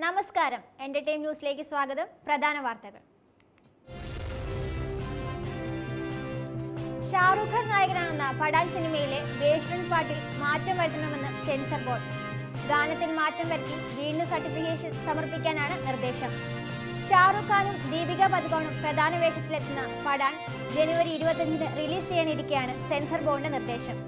നമസ്കാരം എന്റർടൈൻ ന്യൂസിലേക്ക് സ്വാഗതം പ്രധാന വാർത്തകൾ ഷാറൂഖ് ഖാൻ നായകനാകുന്ന പഠാൻ സിനിമയിലെ വേസ്റ്റേൺ പാട്ടിൽ മാറ്റം വരുത്തണമെന്ന് സെൻസർ ബോർഡ് ഗാനത്തിൽ മാറ്റം വരുത്തി വീണ്ടും സർട്ടിഫിക്കേഷൻ സമർപ്പിക്കാനാണ് നിർദ്ദേശം ഷാറൂഖ് ഖാനും ദീപിക പദുകോണും പ്രധാന വേഷത്തിലെത്തുന്ന പഠാൻ ജനുവരി ഇരുപത്തഞ്ചിന് റിലീസ് ചെയ്യാനിരിക്കെയാണ് സെൻസർ ബോർഡിന്റെ നിർദ്ദേശം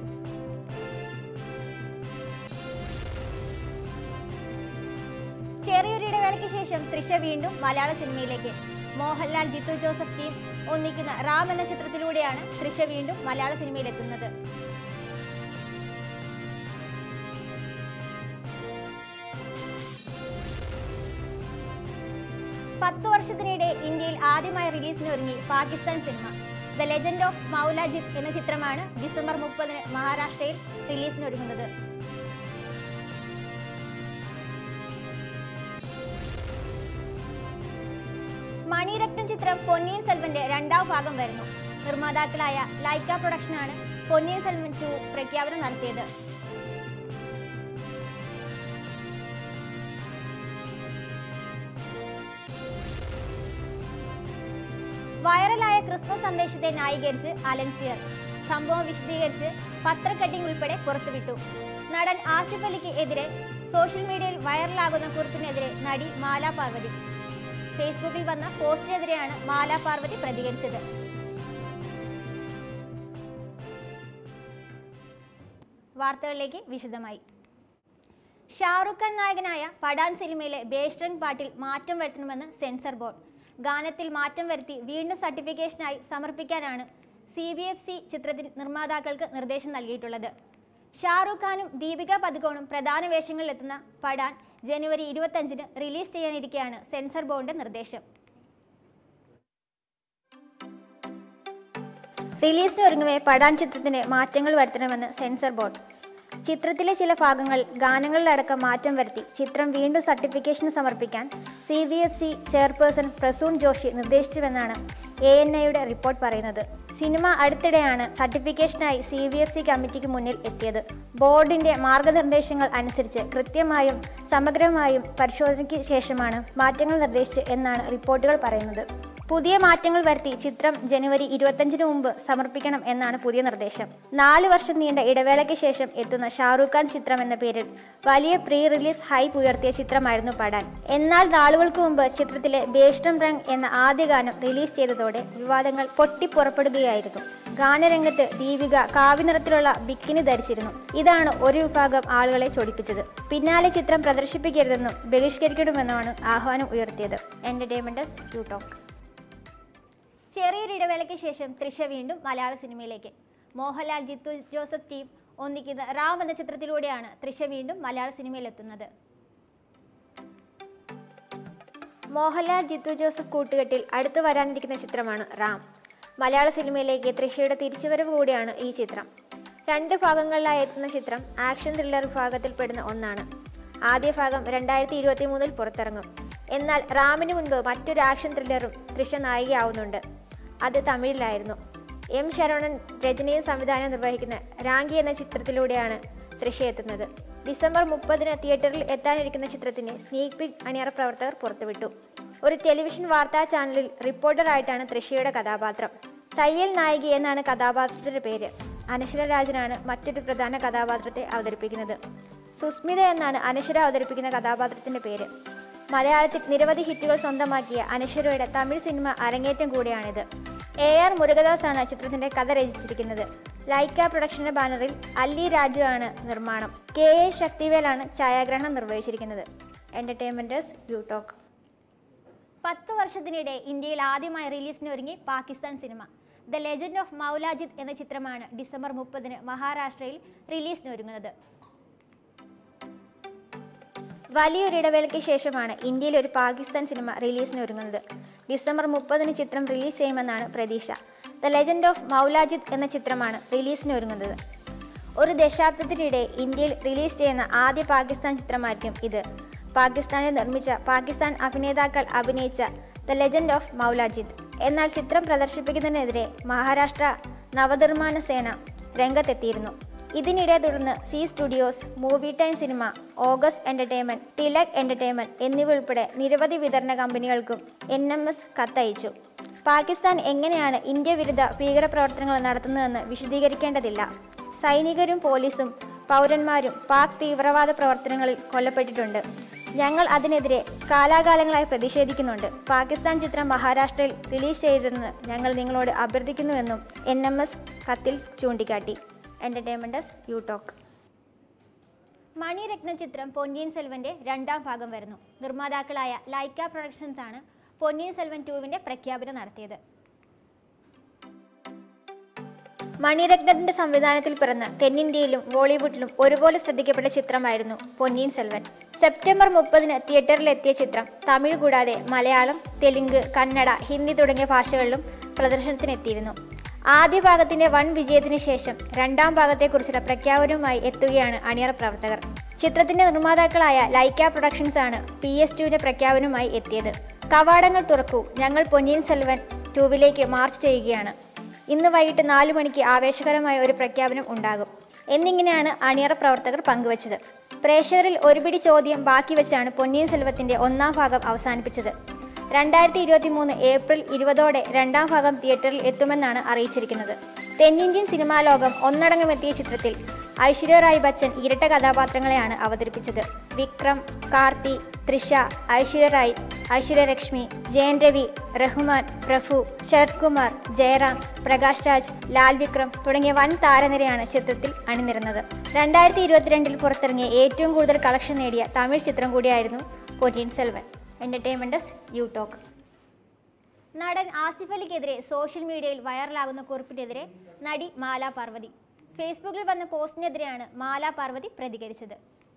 ചെറിയൊരു ഇടവേളയ്ക്ക് ശേഷം തൃഷ വീണ്ടും മലയാള സിനിമയിലേക്ക് മോഹൻലാൽ ജിത്തു ജോസഫ് ടീം ഒന്നിക്കുന്ന റാം എന്ന ചിത്രത്തിലൂടെയാണ് തൃഷ വീണ്ടും മലയാള സിനിമയിലെത്തുന്നത് പത്ത് വർഷത്തിനിടെ ഇന്ത്യയിൽ ആദ്യമായി റിലീസിന് ഒരുങ്ങി Pakistan cinema the legend of Maula Jatt എന്ന ചിത്രമാണ് ഡിസംബർ മുപ്പതിന് മഹാരാഷ്ട്രയിൽ റിലീസിനൊരുങ്ങുന്നത് മണിരത്നം ചിത്രം പൊന്നിയിൻ സെൽവന്റെ രണ്ടാം ഭാഗം വരുന്നു നിർമ്മാതാക്കളായ ലൈക്ക പ്രൊഡക്ഷനാണ് പൊന്നിയിൻ സെൽവൻ ടു പ്രഖ്യാപനം നടത്തിയത് വൈറലായ ക്രിസ്മസ് സന്ദേശത്തെ ന്യായീകരിച്ച് അലൻസിയർ സംഭവം വിശദീകരിച്ച് പത്രക്കട്ടിംഗ് ഉൾപ്പെടെ പുറത്തുവിട്ടു നടൻ ആസിഫ് അലിക്ക് എതിരെ സോഷ്യൽ മീഡിയയിൽ വൈറലാകുന്ന കുറിപ്പിനെതിരെ നടി മാല പാർവതി ഫേസ്ബുക്കിൽ വന്ന പോസ്റ്റിനെതിരെയാണ് മാല പാർവതി പ്രതികരിച്ചത് വാർത്തകളിലേക്ക് വിശദമായി ഷാറുഖ് ഖാൻ നായകനായ പഠാൻ സിനിമയിലെ ബേസ്ട്രൻ പാട്ടിൽ മാറ്റം വരുത്തണമെന്ന് സെൻസർ ബോർഡ് ഗാനത്തിൽ മാറ്റം വരുത്തി വീണ്ടും സർട്ടിഫിക്കേഷനായി സമർപ്പിക്കാനാണ് സി ബി എഫ് സി ചിത്രത്തിൽ നിർമ്മാതാക്കൾക്ക് നിർദ്ദേശം നൽകിയിട്ടുള്ളത് ഷാറുഖ് ഖാനും ദീപിക പദുകോണും പ്രധാന വേഷങ്ങളിലെത്തുന്ന പഠാൻ ജനുവരി ഇരുപത്തഞ്ചിന് റിലീസ് ചെയ്യാനിരിക്കെയാണ് സെൻസർ ബോർഡിന്റെ നിർദ്ദേശം റിലീസിന് ഒരുങ്ങവേ പഠാൻ ചിത്രത്തിന് മാറ്റങ്ങൾ വരുത്തണമെന്ന് സെൻസർ ബോർഡ് ചിത്രത്തിലെ ചില ഭാഗങ്ങൾ ഗാനങ്ങളിലടക്കം മാറ്റം വരുത്തി ചിത്രം വീണ്ടും സർട്ടിഫിക്കേഷന് സമർപ്പിക്കാൻ C B F C chairperson Prasoon Joshi നിർദ്ദേശിച്ചുവെന്നാണ് എ എൻ ഐയുടെ റിപ്പോർട്ട് പറയുന്നത് സിനിമ അടുത്തിടെയാണ് സർട്ടിഫിക്കേഷനായി സി ബി എഫ് സി കമ്മിറ്റിക്ക് മുന്നിൽ എത്തിയത് ബോർഡിന്റെ മാർഗനിർദ്ദേശങ്ങൾ അനുസരിച്ച് കൃത്യമായും സമഗ്രമായും പരിശോധനയ്ക്ക് ശേഷമാണ് മാറ്റങ്ങൾ നിർദ്ദേശിച്ച് എന്നാണ് റിപ്പോർട്ടുകൾ പറയുന്നത് പുതിയ മാറ്റങ്ങൾ വരുത്തി ചിത്രം ജനുവരി ഇരുപത്തഞ്ചിന് മുമ്പ് സമർപ്പിക്കണം എന്നാണ് പുതിയ നിർദ്ദേശം നാല് വർഷം നീണ്ട ഇടവേളയ്ക്ക് ശേഷം എത്തുന്ന ഷാറൂഖ് ഖാൻ ചിത്രം എന്ന പേരിൽ വലിയ പ്രീ റിലീസ് ഹൈപ്പ് ഉയർത്തിയ ചിത്രമായിരുന്നു പഠാൻ എന്നാൽ നാളുകൾക്ക് മുമ്പ് ചിത്രത്തിലെ ബേഷ്ടം റങ് എന്ന ആദ്യ ഗാനം റിലീസ് ചെയ്തതോടെ വിവാദങ്ങൾ പൊട്ടിപ്പുറപ്പെടുകയായിരുന്നു ഗാനരംഗത്ത് ദീപിക കാവ്യനിറത്തിലുള്ള ബിക്കിനി ധരിച്ചിരുന്നു ഇതാണ് ഒരു വിഭാഗം ആളുകളെ ചൊടിപ്പിച്ചത് പിന്നാലെ ചിത്രം പ്രദർശിപ്പിക്കരുതെന്നും ബഹിഷ്കരിക്കണമെന്നുമാണ് ആഹ്വാനം ഉയർത്തിയത് എന്റർടൈൻമെന്റ് യു ടോക്ക് ചെറിയൊരു ഇടവേളയ്ക്ക് ശേഷം തൃഷ വീണ്ടും മലയാള സിനിമയിലേക്ക് മോഹൻലാൽ ജിത്തു ജോസഫ് ടീം ഒന്നിക്കുന്ന റാം എന്ന ചിത്രത്തിലൂടെയാണ് തൃഷ വീണ്ടും മലയാള സിനിമയിലെത്തുന്നത് മോഹൻലാൽ ജിത്തു ജോസഫ് കൂട്ടുകെട്ടിൽ അടുത്തു വരാനിരിക്കുന്ന ചിത്രമാണ് റാം മലയാള സിനിമയിലേക്ക് തൃഷയുടെ തിരിച്ചുവരവ് കൂടിയാണ് ഈ ചിത്രം രണ്ട് ഭാഗങ്ങളിലായി എത്തുന്ന ചിത്രം ആക്ഷൻ ത്രില്ലർ വിഭാഗത്തിൽപ്പെടുന്ന ഒന്നാണ് ആദ്യ ഭാഗം രണ്ടായിരത്തി ഇരുപത്തി മൂന്നിൽ പുറത്തിറങ്ങും എന്നാൽ റാമിന് മുൻപ് മറ്റൊരു ആക്ഷൻ ത്രില്ലറും തൃഷ നായികയാവുന്നുണ്ട് അത് തമിഴിലായിരുന്നു എം ശരവണൻ രചനയും സംവിധാനം നിർവഹിക്കുന്ന രാങ്കി എന്ന ചിത്രത്തിലൂടെയാണ് തൃഷ എത്തുന്നത് ഡിസംബർ മുപ്പതിന് തിയേറ്ററിൽ എത്താനിരിക്കുന്ന ചിത്രത്തിന് സ്നീക് പിക് അണിയറ പ്രവർത്തകർ പുറത്തുവിട്ടു ഒരു ടെലിവിഷൻ വാർത്താ ചാനലിൽ റിപ്പോർട്ടറായിട്ടാണ് തൃഷയുടെ കഥാപാത്രം തയ്യൽ നായികി എന്നാണ് കഥാപാത്രത്തിന്റെ പേര് അനശ്വര രാജനാണ് മറ്റൊരു പ്രധാന കഥാപാത്രത്തെ അവതരിപ്പിക്കുന്നത് സുസ്മിത എന്നാണ് അനശ്വര അവതരിപ്പിക്കുന്ന കഥാപാത്രത്തിന്റെ പേര് മലയാളത്തിൽ നിരവധി ഹിറ്റുകൾ സ്വന്തമാക്കിയ അനശ്വരയുടെ തമിഴ് സിനിമ അരങ്ങേറ്റം കൂടിയാണിത് എ ആർ മുരുകദാസ് ആണ് ചിത്രത്തിന്റെ കഥ രചിച്ചിരിക്കുന്നത് ലൈക്ക പ്രൊഡക്ഷന്റെ ബാനറിൽ അല്ലി രാജു ആണ് നിർമ്മാണം കെ എ ശക്തിവേലാണ് ഛായാഗ്രഹണം നിർവഹിച്ചിരിക്കുന്നത് എന്റർടൈൻമെന്റ് യു ടോക്ക് പത്ത് വർഷത്തിനിടെ ഇന്ത്യയിൽ ആദ്യമായി റിലീസിന് ഒരുങ്ങി Pakistan cinema the legend of Maula Jatt എന്ന ചിത്രമാണ് ഡിസംബർ മുപ്പതിന് മഹാരാഷ്ട്രയിൽ റിലീസിന് ഒരുങ്ങുന്നത് വലിയൊരു ഇടവേളയ്ക്ക് ശേഷമാണ് ഇന്ത്യയിൽ ഒരു പാകിസ്ഥാൻ സിനിമ റിലീസിന് ഒരുങ്ങുന്നത് ഡിസംബർ മുപ്പതിന് ചിത്രം റിലീസ് ചെയ്യുമെന്നാണ് പ്രതീക്ഷ ദ ലെജൻഡ് ഓഫ് മൗലാജിദ് എന്ന ചിത്രമാണ് റിലീസിന് ഒരുങ്ങുന്നത് ഒരു ദശാബ്ദത്തിനിടെ ഇന്ത്യയിൽ റിലീസ് ചെയ്യുന്ന ആദ്യ പാകിസ്ഥാൻ ചിത്രമായിരിക്കും ഇത് പാകിസ്ഥാനിൽ നിർമ്മിച്ച പാകിസ്ഥാൻ അഭിനേതാക്കൾ അഭിനയിച്ച ദ ലെജൻഡ് ഓഫ് മൗലാജിദ് എന്നാൽ ചിത്രം പ്രദർശിപ്പിക്കുന്നതിനെതിരെ മഹാരാഷ്ട്ര നവനിർമ്മാണ സേന രംഗത്തെത്തിയിരുന്നു ഇതിനിടെ തുടർന്ന് Zee studios movie time cinema August entertainment Tilak entertainment എന്നിവ ഉൾപ്പെടെ നിരവധി വിതരണ കമ്പനികൾക്കും എൻ എം എസ് കത്തയച്ചു പാകിസ്ഥാൻ എങ്ങനെയാണ് ഇന്ത്യ വിരുദ്ധ ഭീകരപ്രവർത്തനങ്ങൾ നടത്തുന്നതെന്ന് വിശദീകരിക്കേണ്ടതില്ല സൈനികരും പോലീസും പൗരന്മാരും പാക് തീവ്രവാദ പ്രവർത്തനങ്ങളിൽ കൊല്ലപ്പെട്ടിട്ടുണ്ട് ഞങ്ങൾ അതിനെതിരെ കാലാകാലങ്ങളായി പ്രതിഷേധിക്കുന്നുണ്ട് പാകിസ്ഥാൻ ചിത്രം മഹാരാഷ്ട്രയിൽ റിലീസ് ചെയ്തതെന്ന് ഞങ്ങൾ നിങ്ങളോട് അഭ്യർത്ഥിക്കുന്നുവെന്നും എൻ എം എസ് കത്തിൽ ചൂണ്ടിക്കാട്ടി എന്റർടൈൻമെന്റ് യു ടോക്ക് മണിരത്ന ചിത്രം പൊന്നിയിൻ സെൽവന്റെ രണ്ടാം ഭാഗം വരുന്നു നിർമ്മാതാക്കളായ ലൈക്ക പ്രൊഡക്ഷൻസ് ആണ് പൊന്നിയിൻ സെൽവൻ ടൂവിന്റെ പ്രഖ്യാപനം നടത്തിയത് മണിരത്നത്തിന്റെ സംവിധാനത്തിൽ പിറന്ന തെന്നിന്ത്യയിലും ബോളിവുഡിലും ഒരുപോലെ ശ്രദ്ധിക്കപ്പെട്ട ചിത്രമായിരുന്നു പൊന്നിയിൻ സെൽവൻ സെപ്റ്റംബർ മുപ്പതിന് തിയേറ്ററിലെത്തിയ ചിത്രം തമിഴ് കൂടാതെ മലയാളം തെലുങ്ക് കന്നഡ ഹിന്ദി തുടങ്ങിയ ഭാഷകളിലും പ്രദർശനത്തിനെത്തിയിരുന്നു ആദ്യ ഭാഗത്തിന്റെ വൻ വിജയത്തിന് ശേഷം രണ്ടാം ഭാഗത്തെക്കുറിച്ചുള്ള പ്രഖ്യാപനവുമായി എത്തുകയാണ് അണിയറ പ്രവർത്തകർ ചിത്രത്തിന്റെ നിർമ്മാതാക്കളായ ലൈക്ക പ്രൊഡക്ഷൻസ് ആണ് പി എസ് ടുവിന്റെ പ്രഖ്യാപനവുമായി എത്തിയത് കവാടങ്ങൾ തുറക്കൂ ഞങ്ങൾ പൊന്നിയിൻ സെൽവൻ ടൂവിലേക്ക് മാർച്ച് ചെയ്യുകയാണ് ഇന്ന് വൈകിട്ട് നാലു മണിക്ക് ആവേശകരമായ ഒരു പ്രഖ്യാപനം ഉണ്ടാകും എന്നിങ്ങനെയാണ് അണിയറ പ്രവർത്തകർ പങ്കുവച്ചത് പ്രേക്ഷകരിൽ ഒരുപിടി ചോദ്യം ബാക്കി വെച്ചാണ് പൊന്നിയിൻ സെൽവത്തിന്റെ ഒന്നാം ഭാഗം അവസാനിപ്പിച്ചത് രണ്ടായിരത്തി ഇരുപത്തി മൂന്ന് ഏപ്രിൽ ഇരുപതോടെ രണ്ടാം ഭാഗം തിയേറ്ററിൽ എത്തുമെന്നാണ് അറിയിച്ചിരിക്കുന്നത് തെന്നിന്ത്യൻ സിനിമാ ലോകം ഒന്നടങ്കം എത്തിയ ചിത്രത്തിൽ ഐശ്വര്യ റായ് ബച്ചൻ ഇരട്ട കഥാപാത്രങ്ങളെയാണ് അവതരിപ്പിച്ചത് വിക്രം കാർത്തി തൃഷ ഐശ്വര്യ റായ് ഐശ്വര്യലക്ഷ്മി ജയൻ രവി റഹ്മാൻ പ്രഭു ശരത് കുമാർ ജയറാം പ്രകാശ് രാജ് ലാൽ വിക്രം തുടങ്ങിയ വൻ താരനിരയാണ് ചിത്രത്തിൽ അണിനിരുന്നത് രണ്ടായിരത്തി ഇരുപത്തിരണ്ടിൽ പുറത്തിറങ്ങിയ ഏറ്റവും കൂടുതൽ കളക്ഷൻ നേടിയ തമിഴ് ചിത്രം കൂടിയായിരുന്നു Ponniyin Selvan entertainments U talk നടൻ ആസിഫ് അലിക്കെതിരെ സോഷ്യൽ മീഡിയയിൽ വൈറലാകുന്ന കുറിപ്പിനെതിരെ നടി മാല പാർവതി ഫേസ്ബുക്കിൽ വന്ന പോസ്റ്റിനെതിരെയാണ് മാല പാർവതി പ്രതികരിച്ചത്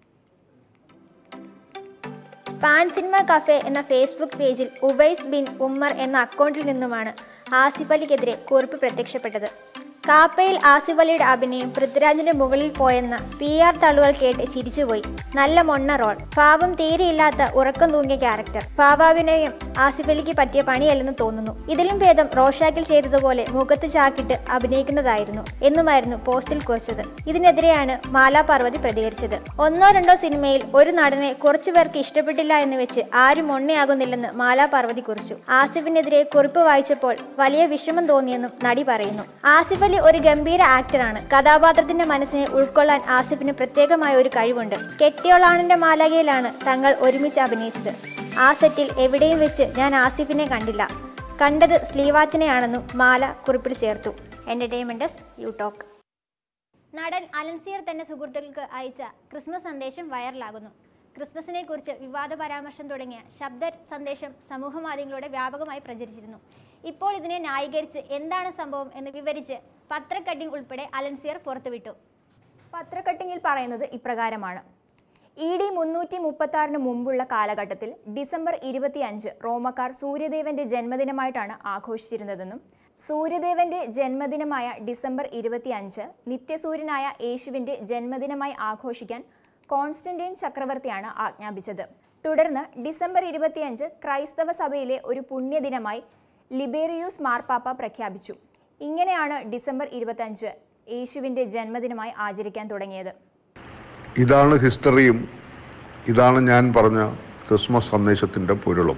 പാൻ സിനിമ കഫേ എന്ന ഫേസ്ബുക്ക് പേജിൽ ഉവൈസ് ബിൻ ഉമ്മർ എന്ന അക്കൗണ്ടിൽ നിന്നുമാണ് ആസിഫ് അലിക്കെതിരെ കുറിപ്പ് പ്രത്യക്ഷപ്പെട്ടത് കാപ്പയിൽ ആസിഫ് അലിയുടെ അഭിനയം പൃഥ്വിരാജിന്റെ മുകളിൽ പോയെന്ന പി ആർ തള്ളുകൾ കേട്ട് ചിരിച്ചുപോയി നല്ല മൊണ്ണ റോൾ പാവം തീരെയില്ലാത്ത ഉറക്കം തൂങ്ങിയ ക്യാരക്ടർ പാവാഭിനയം ആസിഫ് അലിക്ക് പറ്റിയ പണിയല്ലെന്ന് തോന്നുന്നു ഇതിലും ഭേദം റോഷാക്കിൽ ചെയ്തതുപോലെ മുഖത്ത് ചാക്കിട്ട് അഭിനയിക്കുന്നതായിരുന്നു എന്നുമായിരുന്നു പോസ്റ്റിൽ കുറിച്ചത് ഇതിനെതിരെയാണ് മാലാ പാർവതി പ്രതികരിച്ചത് ഒന്നോ രണ്ടോ സിനിമയിൽ ഒരു നടനെ കുറച്ചു പേർക്ക് ഇഷ്ടപ്പെട്ടില്ല എന്ന് വെച്ച് ആരും മൊണ്ണയാകുന്നില്ലെന്ന് മാലാ പാർവതി കുറിച്ചു ആസിഫിനെതിരെ കുറിപ്പ് വായിച്ചപ്പോൾ വലിയ വിഷമം തോന്നിയെന്നും നടി പറയുന്നു ആസിഫ് അലി ഒരു ഗംഭീര ആക്ടറാണ് കഥാപാത്രത്തിന്റെ മനസ്സിനെ ഉൾക്കൊള്ളാൻ ആസിഫിന് പ്രത്യേകമായ ഒരു കഴിവുണ്ട് കെട്ടിയോളാണിന്റെ മാലാകയിലാണ് തങ്ങൾ ഒരുമിച്ച് അഭിനയിച്ചത് ആ സെറ്റിൽ എവിടെയും വെച്ച് ഞാൻ ആസിഫിനെ കണ്ടില്ല കണ്ടത് സ്ലീവാച്ചനെയാണെന്നും മാല കുറിപ്പിൽ ചേർത്തു എന്റർടൈൻമെന്റ് യു ടോക്ക് നടൻ അലൻസിയർ തന്റെ സുഹൃത്തുക്കൾക്ക് അയച്ച ക്രിസ്മസ് സന്ദേശം വൈറലാകുന്നു ക്രിസ്മസിനെ കുറിച്ച് വിവാദ പരാമർശം തുടങ്ങിയ ശബ്ദ സന്ദേശം സമൂഹ മാധ്യമങ്ങളിലൂടെ വ്യാപകമായി പ്രചരിച്ചിരുന്നു ഇപ്പോൾ ഇതിനെ ന്യായീകരിച്ച് എന്താണ് സംഭവം എന്ന് വിവരിച്ച് പത്രക്കട്ടിംഗ് ഉൾപ്പെടെ അലൻസിയർ പുറത്തുവിട്ടു പത്രക്കട്ടിങ്ങിൽ പറയുന്നത് ഇപ്രകാരമാണ് ഇ ഡി മുന്നൂറ്റി മുപ്പത്തി ആറിന് മുമ്പുള്ള കാലഘട്ടത്തിൽ ഡിസംബർ ഇരുപത്തിയഞ്ച് റോമക്കാർ സൂര്യദേവന്റെ ജന്മദിനമായിട്ടാണ് ആഘോഷിച്ചിരുന്നതെന്നും സൂര്യദേവന്റെ ജന്മദിനമായ ഡിസംബർ ഇരുപത്തിയഞ്ച് നിത്യസൂര്യനായ യേശുവിന്റെ ജന്മദിനമായി ആഘോഷിക്കാൻ കോൺസ്റ്റന്റൈൻ ചക്രവർത്തിയാണ് ആജ്ഞാപിച്ചത് തുടർന്ന് ഡിസംബർ ഇരുപത്തിയഞ്ച് ക്രൈസ്തവ സഭയിലെ ഒരു പുണ്യദിനമായി ലിബേറിയൂസ് മാർപ്പാപ്പ പ്രഖ്യാപിച്ചു ഇങ്ങനെയാണ് ഡിസംബർ ഇരുപത്തഞ്ച് യേശുവിന്റെ ജന്മദിനമായി ആചരിക്കാൻ തുടങ്ങിയത് ഇതാണ് ഹിസ്റ്ററിയും ഇതാണ് ഞാൻ പറഞ്ഞ ക്രിസ്മസ് സന്ദേശത്തിൻ്റെ പൊരുളും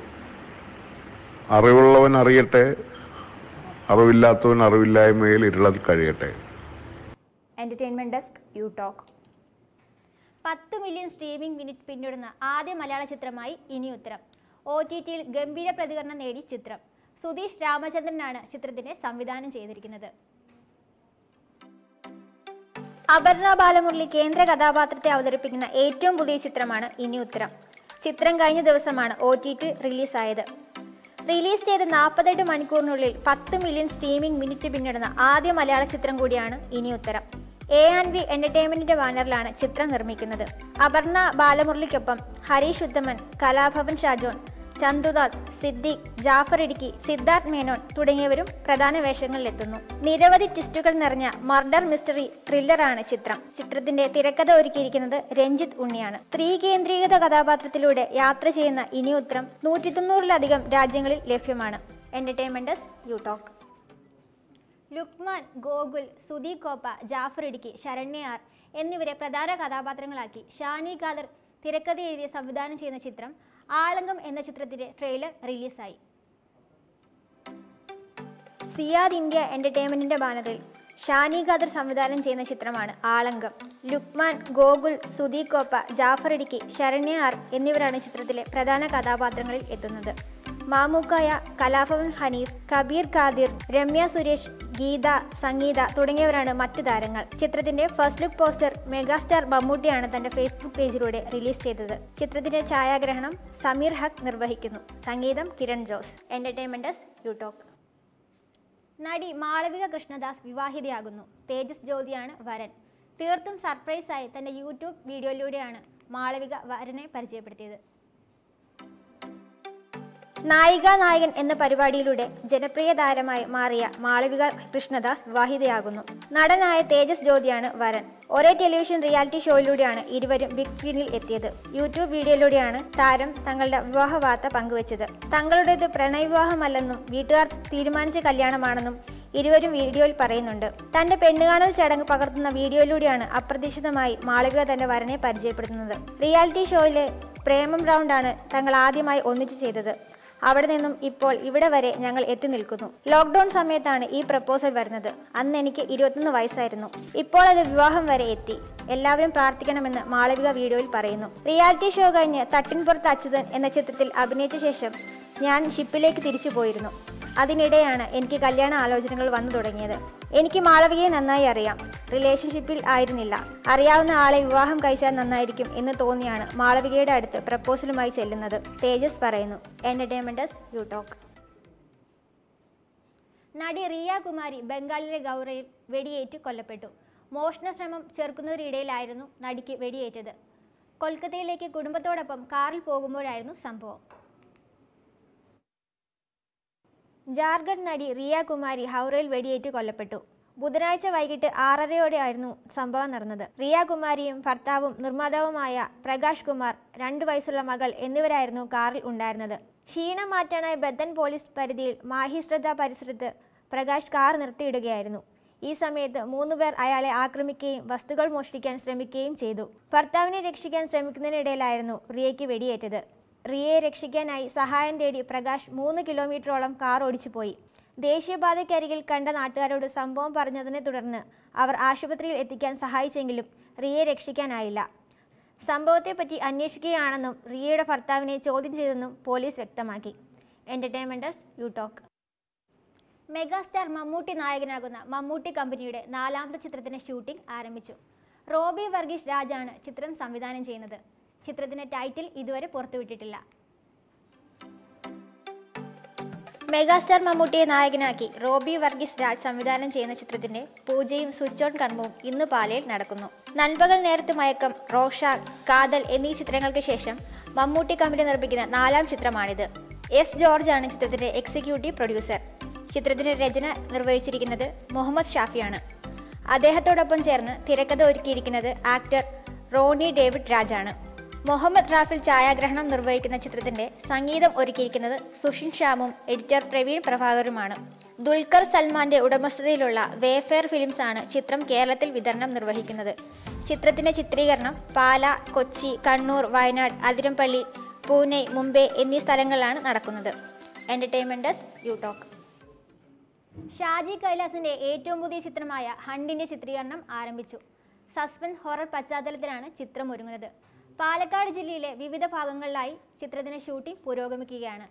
അറിവുള്ളവൻ അറിയട്ടെ അറിവില്ലാത്തവൻ അറിവില്ലായ്മയിൽ ഇരുളൽ കഴിയട്ടെ എന്റർടൈൻമെന്റ് ഡെസ്ക് യു ടോക്ക് പത്ത് മില്യൺ സ്ട്രീമിംഗ് മിനിറ്റ് പിന്തുടർന്ന ആദ്യ മലയാള ചിത്രമായി ഇനി ഉത്തരം ഒ ടി ടിയിൽ ഗംഭീര പ്രതികരണം നേടി ചിത്രം സുധീഷ് രാമചന്ദ്രനാണ് ചിത്രത്തിന്റെ സംവിധാനം ചെയ്തിരിക്കുന്നത് അപർണ ബാലമുരളി കേന്ദ്ര കഥാപാത്രത്തെ അവതരിപ്പിക്കുന്ന ഏറ്റവും പുതിയ ചിത്രമാണ് ഇനി ഉത്തരം ചിത്രം കഴിഞ്ഞ ദിവസമാണ് ഒ ടി ടി റിലീസായത് റിലീസ് ചെയ്ത നാൽപ്പത്തെട്ട് മണിക്കൂറിനുള്ളിൽ പത്ത് മില്യൺ സ്ട്രീമിംഗ് മിനിറ്റ് പിന്നിടുന്ന ആദ്യ മലയാള ചിത്രം കൂടിയാണ് ഇനി ഉത്തരം എ ആൻഡ് ബി എന്റർടൈൻമെന്റിന്റെ ബാനറിലാണ് ചിത്രം നിർമ്മിക്കുന്നത് അപർണ ബാലമുരളിക്കൊപ്പം ഹരീഷ് ഉത്തമൻ കലാഭവൻ ഷാജോൺ ചന്തുദാസ് സിദ്ദീഖ് ജാഫർ ഇടുക്കി സിദ്ധാർത്ഥ് മേനോൻ തുടങ്ങിയവരും പ്രധാന വേഷങ്ങളിലെത്തുന്നു നിരവധി ട്വിസ്റ്റുകൾ നിറഞ്ഞ മർഡർ മിസ്റ്ററി ത്രില്ലറാണ് ചിത്രം ചിത്രത്തിന്റെ തിരക്കഥ ഒരുക്കിയിരിക്കുന്നത് രഞ്ജിത്ത് ഉണ്ണിയാണ് സ്ത്രീ കേന്ദ്രീകൃത കഥാപാത്രത്തിലൂടെ യാത്ര ചെയ്യുന്ന ഇനി ഉത്തരം നൂറ്റി തൊണ്ണൂറിലധികം രാജ്യങ്ങളിൽ ലഭ്യമാണ് entertainment U talk Lukman Gokul Sudhi Koppa Jaffar Idukki ശരണ്യയാർ എന്നിവരെ പ്രധാന കഥാപാത്രങ്ങളാക്കി ഷാനി ഖാദർ തിരക്കഥ എഴുതിയ സംവിധാനം ചെയ്യുന്ന ചിത്രം ആളങ്കം എന്ന ചിത്രത്തിന്റെ ട്രെയിലർ റിലീസായി സിയാദ് ഇന്ത്യ എന്റർടൈൻമെന്റിന്റെ ബാനറിൽ ഷാനി ഖാദർ സംവിധാനം ചെയ്യുന്ന ചിത്രമാണ് ആളങ്കം ലുക്മാൻ ഗോകുൽ സുധി കോപ്പ ജാഫർ ഇടുക്കി ശരണ്യ ആർ എന്നിവരാണ് ചിത്രത്തിലെ പ്രധാന കഥാപാത്രങ്ങളിൽ എത്തുന്നത് മാമൂക്കായ കലാഭവൻ ഹനീഫ് കബീർ ഖാദിർ രമ്യ സുരേഷ് ഗീത സംഗീത തുടങ്ങിയവരാണ് മറ്റ് താരങ്ങൾ ചിത്രത്തിന്റെ ഫസ്റ്റ് ലുക്ക് പോസ്റ്റർ മെഗാസ്റ്റാർ മമ്മൂട്ടിയാണ് തന്റെ ഫേസ്ബുക്ക് പേജിലൂടെ റിലീസ് ചെയ്തത് ചിത്രത്തിന്റെ ഛായാഗ്രഹണം സമീർ ഹക്ക് നിർവഹിക്കുന്നു സംഗീതം കിരൺ ജോസ് എന്റർടൈൻമെന്റ് യൂടോക്ക് നടി മാളവിക കൃഷ്ണദാസ് വിവാഹിതയാകുന്നു തേജസ് ജ്യോതിയാണ് വരൻ തീർത്തും സർപ്രൈസായി തന്റെ യൂട്യൂബ് വീഡിയോയിലൂടെയാണ് മാളവിക വരനെ പരിചയപ്പെടുത്തിയത് നായിക നായകൻ എന്ന പരിപാടിയിലൂടെ ജനപ്രിയ താരമായി മാറിയ മാളവിക കൃഷ്ണദാസ് വിവാഹിതയാകുന്നു നടനായ തേജസ് ജ്യോതിയാണ് വരൻ ഒരേ ടെലിവിഷൻ റിയാലിറ്റി ഷോയിലൂടെയാണ് ഇരുവരും ബിഗ് സ്ക്രീനിൽ എത്തിയത് യൂട്യൂബ് വീഡിയോയിലൂടെയാണ് താരം തങ്ങളുടെ വിവാഹ വാർത്ത പങ്കുവച്ചത് തങ്ങളുടേത് പ്രണയവിവാഹമല്ലെന്നും വീട്ടുകാർ തീരുമാനിച്ച കല്യാണമാണെന്നും ഇരുവരും വീഡിയോയിൽ പറയുന്നുണ്ട് തന്റെ പെണ്ണുകാണൽ ചടങ്ങ് പകർത്തുന്ന വീഡിയോയിലൂടെയാണ് അപ്രതീക്ഷിതമായി മാളവിക തന്റെ വരനെ പരിചയപ്പെടുത്തുന്നത് റിയാലിറ്റി ഷോയിലെ പ്രേമം റൗണ്ടാണ് തങ്ങൾ ആദ്യമായി ഒന്നിച്ചു ചെയ്തത് അവിടെ നിന്നും ഇപ്പോൾ ഇവിടെ വരെ ഞങ്ങൾ എത്തി നിൽക്കുന്നു ലോക്ക്ഡൌൺ സമയത്താണ് ഈ പ്രപ്പോസൽ വരുന്നത് അന്ന് എനിക്ക് ഇരുപത്തൊന്ന് വയസ്സായിരുന്നു ഇപ്പോൾ അത് വിവാഹം വരെ എത്തി എല്ലാവരും പ്രാർത്ഥിക്കണമെന്ന് മാളവിക വീഡിയോയിൽ പറയുന്നു റിയാലിറ്റി ഷോ കഴിഞ്ഞ് തട്ടിൻപുറത്ത് അച്യുതൻ എന്ന ചിത്രത്തിൽ അഭിനയിച്ച ശേഷം ഞാൻ ഷിപ്പിലേക്ക് തിരിച്ചു പോയിരുന്നു അതിനിടെയാണ് എനിക്ക് കല്യാണ ആലോചനകൾ വന്നു തുടങ്ങിയത് എനിക്ക് മാളവികയെ നന്നായി അറിയാം റിലേഷൻഷിപ്പിൽ ആയിരുന്നില്ല അറിയാവുന്ന ആളെ വിവാഹം കഴിച്ചാൽ നന്നായിരിക്കും എന്ന് തോന്നിയാണ് മാളവികയുടെ അടുത്ത് പ്രപ്പോസലുമായി ചെല്ലുന്നത് തേജസ് പറയുന്നു എന്റർടൈൻമെന്റ് യൂടോക്ക് നടി റിയ കുമാരി ബംഗാളിലെ ഗൗറയിൽ വെടിയേറ്റ് കൊല്ലപ്പെട്ടു മോഷണ ശ്രമം ചെറുക്കുന്നതിനിടയിലായിരുന്നു നടിക്ക് വെടിയേറ്റത് കൊൽക്കത്തയിലേക്ക് കുടുംബത്തോടൊപ്പം കാറിൽ പോകുമ്പോഴായിരുന്നു സംഭവം ജാർഖണ്ഡ് നടി റിയ കുമാരി ഹൗറയിൽ വെടിയേറ്റ് കൊല്ലപ്പെട്ടു ബുധനാഴ്ച വൈകിട്ട് ആറരയോടെയായിരുന്നു സംഭവം നടന്നത് റിയ കുമാരിയും ഭർത്താവും നിർമ്മാതാവുമായ പ്രകാശ് കുമാർ രണ്ടു വയസ്സുള്ള മകൾ എന്നിവരായിരുന്നു കാറിൽ ഉണ്ടായിരുന്നത് ക്ഷീണം മാറ്റാനായി ബദൻ പോലീസ് പരിധിയിൽ മാഹി ശ്രദ്ധ പരിസരത്ത് പ്രകാശ് കാർ നിർത്തിയിടുകയായിരുന്നു ഈ സമയത്ത് മൂന്നുപേർ അയാളെ ആക്രമിക്കുകയും വസ്തുക്കൾ മോഷ്ടിക്കാൻ ശ്രമിക്കുകയും ചെയ്തു ഭർത്താവിനെ രക്ഷിക്കാൻ ശ്രമിക്കുന്നതിനിടയിലായിരുന്നു റിയയ്ക്ക് വെടിയേറ്റത് റിയയെ രക്ഷിക്കാനായി സഹായം തേടി പ്രകാശ് മൂന്ന് കിലോമീറ്ററോളം കാർ ഓടിച്ചുപോയി ദേശീയപാതയ്ക്കരികിൽ കണ്ട നാട്ടുകാരോട് സംഭവം പറഞ്ഞതിനെ തുടർന്ന് അവർ ആശുപത്രിയിൽ എത്തിക്കാൻ സഹായിച്ചെങ്കിലും റിയയെ രക്ഷിക്കാനായില്ല സംഭവത്തെപ്പറ്റി അന്വേഷിക്കുകയാണെന്നും റിയയുടെ ഭർത്താവിനെ ചോദ്യം ചെയ്തെന്നും പോലീസ് വ്യക്തമാക്കി എന്റർടൈൻമെന്റസ് യൂടോക്ക് മെഗാസ്റ്റാർ മമ്മൂട്ടി നായകനാകുന്ന മമ്മൂട്ടി കമ്പനിയുടെ നാലാമത്തെ ചിത്രത്തിന്റെ ഷൂട്ടിംഗ് ആരംഭിച്ചു റോബി വർഗീസ് രാജാണ് ചിത്രം സംവിധാനം ചെയ്യുന്നത് ചിത്രത്തിന്റെ ടൈറ്റിൽ ഇതുവരെ പുറത്തുവിട്ടിട്ടില്ല മെഗാസ്റ്റാർ മമ്മൂട്ടിയെ നായകനാക്കി റോബി വർഗീസ് രാജ് സംവിധാനം ചെയ്യുന്ന ചിത്രത്തിന്റെ പൂജയും സ്വിച്ച് ഓൺ കൺമും ഇന്ന് പാലയിൽ നടക്കുന്നു നൻപകൽ നേരത്ത് മയക്കം റോഷാർ കാതൽ എന്നീ ചിത്രങ്ങൾക്ക് ശേഷം മമ്മൂട്ടി കമ്പനി നിർമ്മിക്കുന്ന നാലാം ചിത്രമാണിത് എസ് ജോർജ് ആണ് ചിത്രത്തിന്റെ എക്സിക്യൂട്ടീവ് പ്രൊഡ്യൂസർ ചിത്രത്തിന്റെ രചന നിർവഹിച്ചിരിക്കുന്നത് മുഹമ്മദ് ഷാഫിയാണ് അദ്ദേഹത്തോടൊപ്പം ചേർന്ന് തിരക്കഥ ഒരുക്കിയിരിക്കുന്നത് ആക്ടർ റോണി ഡേവിഡ് രാജാണ് മുഹമ്മദ് റാഫിൽ ഛായാഗ്രഹണം നിർവഹിക്കുന്ന ചിത്രത്തിന്റെ സംഗീതം ഒരുക്കിയിരിക്കുന്നത് സുഷിൻ ശ്യാമും എഡിറ്റർ പ്രവീൺ പ്രഭാകറുമാണ് ദുൽഖർ സൽമാന്റെ ഉടമസ്ഥതയിലുള്ള വേഫെയർ ഫിലിംസ് ആണ് ചിത്രം കേരളത്തിൽ വിതരണം നിർവഹിക്കുന്നത് ചിത്രത്തിന്റെ ചിത്രീകരണം പാല കൊച്ചി കണ്ണൂർ വയനാട് അതിരമ്പള്ളി പൂനെ മുംബൈ എന്നീ സ്ഥലങ്ങളിലാണ് നടക്കുന്നത് എന്റർടൈൻമെന്റസ് യൂടോക്ക് ഷാജി കൈലാസിന്റെ ഏറ്റവും പുതിയ ചിത്രമായ ഹണ്ടിന്റെ ചിത്രീകരണം ആരംഭിച്ചു സസ്പെൻസ് ഹൊറർ പശ്ചാത്തലത്തിലാണ് ചിത്രം ഒരുങ്ങുന്നത് പാലക്കാട് ജില്ലയിലെ വിവിധ ഭാഗങ്ങളിലായി ചിത്രത്തിന്റെ ഷൂട്ടിംഗ് പുരോഗമിക്കുകയാണ്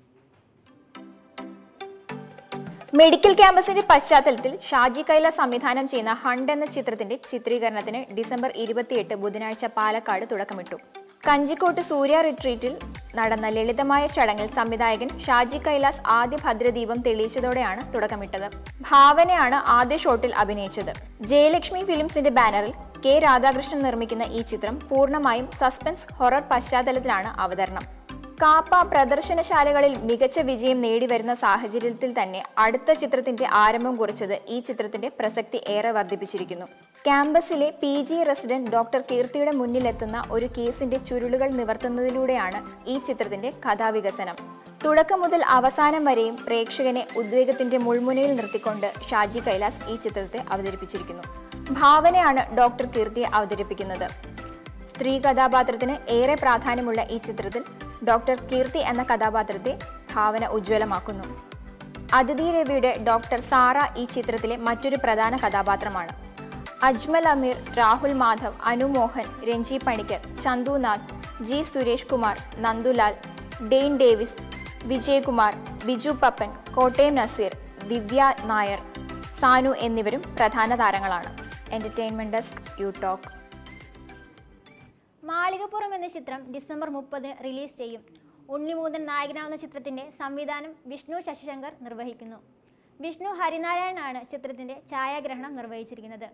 മെഡിക്കൽ ക്യാമ്പസിന്റെ പശ്ചാത്തലത്തിൽ ഷാജി കൈല സംവിധാനം ചെയ്യുന്ന ഹണ്ട് എന്ന ചിത്രത്തിന്റെ ചിത്രീകരണത്തിന് ഡിസംബർ ഇരുപത്തിയെട്ട് ബുധനാഴ്ച പാലക്കാട് തുടക്കമിട്ടു കഞ്ചിക്കോട്ട് സൂര്യ റിട്രീറ്റിൽ നടന്ന ലളിതമായ ചടങ്ങിൽ സംവിധായകൻ ഷാജി കൈലാസ് ആദ്യ ഭദ്രദീപം തെളിയിച്ചതോടെയാണ് തുടക്കമിട്ടത് ഭാവനയാണ് ആദ്യ ഷോട്ടിൽ അഭിനയിച്ചത് ജയലക്ഷ്മി ഫിലിംസിന്റെ ബാനറിൽ കെ രാധാകൃഷ്ണൻ നിർമ്മിക്കുന്ന ഈ ചിത്രം പൂർണ്ണമായും സസ്പെൻസ് ഹൊറർ പശ്ചാത്തലത്തിലാണ് അവതരണം കാപ്പ പ്രദർശനശാലകളിൽ മികച്ച വിജയം നേടിവരുന്ന സാഹചര്യത്തിൽ തന്നെ അടുത്ത ചിത്രത്തിന്റെ ആരംഭം കുറിച്ചത് ഈ ചിത്രത്തിന്റെ പ്രസക്തി ഏറെ വർദ്ധിപ്പിച്ചിരിക്കുന്നു ക്യാമ്പസിലെ പി ജി റെസിഡന്റ് ഡോക്ടർ കീർത്തിയുടെ മുന്നിലെത്തുന്ന ഒരു കേസിന്റെ ചുരുളുകൾ നിവർത്തുന്നതിലൂടെയാണ് ഈ ചിത്രത്തിന്റെ കഥാവികസനം തുടക്കം മുതൽ അവസാനം വരെയും പ്രേക്ഷകനെ ഉദ്വേഗത്തിന്റെ മുൾമുനയിൽ നിർത്തിക്കൊണ്ട് ഷാജി കൈലാസ് ഈ ചിത്രത്തെ അവതരിപ്പിച്ചിരിക്കുന്നു ഭാവനയാണ് ഡോക്ടർ കീർത്തിയെ അവതരിപ്പിക്കുന്നത് സ്ത്രീ കഥാപാത്രത്തിന് ഏറെ പ്രാധാന്യമുള്ള ഈ ചിത്രത്തിൽ ഡോക്ടർ കീർത്തി എന്ന കഥാപാത്രത്തെ ഭാവന ഉജ്ജ്വലമാക്കുന്നു അതിഥി രവിയുടെ ഡോക്ടർ സാറ ഈ ചിത്രത്തിലെ മറ്റൊരു പ്രധാന കഥാപാത്രമാണ് Ajmal Ameer Rahul Madhav Anu Mohan Renji Panicker Chandunath G Suresh Kumar Nandulal Dain Davis Vijayakumar Biju Pappan Kottayam Nazeer Divya Nair Sanu എന്നിവരും പ്രധാന താരങ്ങളാണ് entertainment desk U talk Malikappuram എന്ന ചിത്രം ഡിസംബർ മുപ്പതിന് റിലീസ് ചെയ്യും ഉണ്ണിമൂതൻ നായകനാവുന്ന ചിത്രത്തിന്റെ സംവിധാനം വിഷ്ണു ശശിശങ്കർ നിർവഹിക്കുന്നു വിഷ്ണു ഹരിനാരായണനാണ് ചിത്രത്തിന്റെ ഛായാഗ്രഹണം നിർവഹിച്ചിരിക്കുന്നത്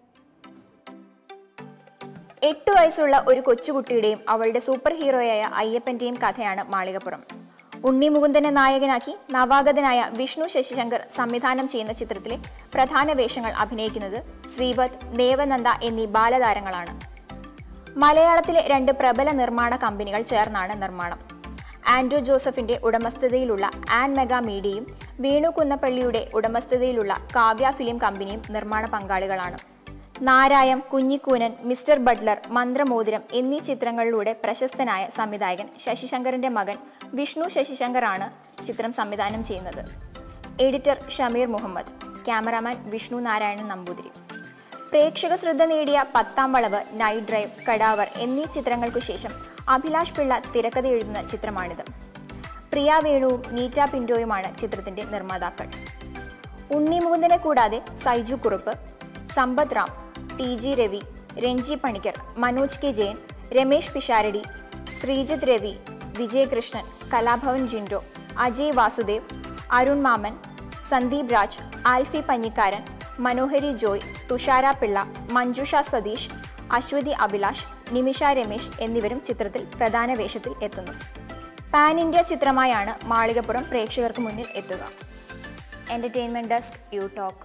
എട്ട് വയസ്സുള്ള ഒരു കൊച്ചുകുട്ടിയുടെയും അവളുടെ സൂപ്പർ ഹീറോയായ അയ്യപ്പന്റെയും കഥയാണ് മാളികപ്പുറം ഉണ്ണി മുകുന്ദനെ നായകനാക്കി നവാഗതനായ വിഷ്ണു ശശിശങ്കർ സംവിധാനം ചെയ്യുന്ന ചിത്രത്തിലെ പ്രധാന വേഷങ്ങൾ അഭിനയിക്കുന്നത് ശ്രീപദ് ദേവനന്ദ എന്നീ ബാലതാരങ്ങളാണ് മലയാളത്തിലെ രണ്ട് പ്രബല നിർമ്മാണ കമ്പനികൾ ചേർന്നാണ് നിർമ്മാണം ആൻഡ്രൂ ജോസഫിന്റെ ഉടമസ്ഥതയിലുള്ള ആൻ മെഗാ മീഡിയയും വേണു കുന്നപ്പള്ളിയുടെ ഉടമസ്ഥതയിലുള്ള കാവ്യ ഫിലിം കമ്പനിയും നിർമ്മാണ പങ്കാളികളാണ് നാരായം കുഞ്ഞിക്കൂനൻ മിസ്റ്റർ ബട്ട്ലർ മന്ത്രമോതിരം എന്നീ ചിത്രങ്ങളിലൂടെ പ്രശസ്തനായ സംവിധായകൻ ശശിശങ്കറിന്റെ മകൻ വിഷ്ണു ശശിശങ്കറാണ് ചിത്രം സംവിധാനം ചെയ്യുന്നത് എഡിറ്റർ ഷമീർ മുഹമ്മദ് ക്യാമറാമാൻ വിഷ്ണു നാരായണൻ നമ്പൂതിരി പ്രേക്ഷക ശ്രദ്ധ നേടിയ പത്താം വളവ് നൈറ്റ് ഡ്രൈവ് കടാവർ എന്നീ ചിത്രങ്ങൾക്കു ശേഷം അഭിലാഷ് പിള്ള തിരക്കഥ എഴുതുന്ന ചിത്രമാണിത് പ്രിയ വേണുവും നീറ്റ പിന്റോയുമാണ് ചിത്രത്തിന്റെ നിർമ്മാതാക്കൾ ഉണ്ണി മുകുന്ദനെ കൂടാതെ Saiju Kurup Sampath Ram T G Ravi Renji Panicker Manoj K Jayan Ramesh Pisharody Sreejith Ravi Vijayakrishnan Kalabhavan Jinto Ajay Vasudev Arun Mamman Sandeep Raj Alfie പഞ്ഞിക്കാരൻ മനോഹരി ജോയ് തുഷാര പിള്ള മഞ്ജുഷ സതീഷ് അശ്വതി അഭിലാഷ് നിമിഷ രമേശ് എന്നിവരും ചിത്രത്തിൽ പ്രധാന വേഷത്തിൽ എത്തുന്നു പാൻ ഇന്ത്യ ചിത്രമായാണ് മാളികപ്പുറം പ്രേക്ഷകർക്ക് മുന്നിൽ എത്തുക entertainment desk U talk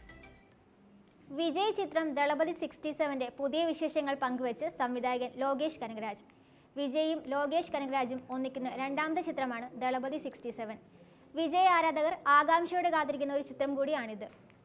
Vijay ചിത്രം ദളപതി സിക്സ്റ്റി സെവൻ്റെ പുതിയ വിശേഷങ്ങൾ പങ്കുവച്ച് സംവിധായകൻ ലോകേഷ് കനകരാജ് വിജയും ലോകേഷ് കനകരാജും ഒന്നിക്കുന്ന രണ്ടാമത്തെ ചിത്രമാണ് ദളപതി സിക്സ്റ്റി സെവൻ വിജയ് ആരാധകർ ആകാംക്ഷയോടെ കാത്തിരിക്കുന്ന ഒരു ചിത്രം കൂടിയാണിത്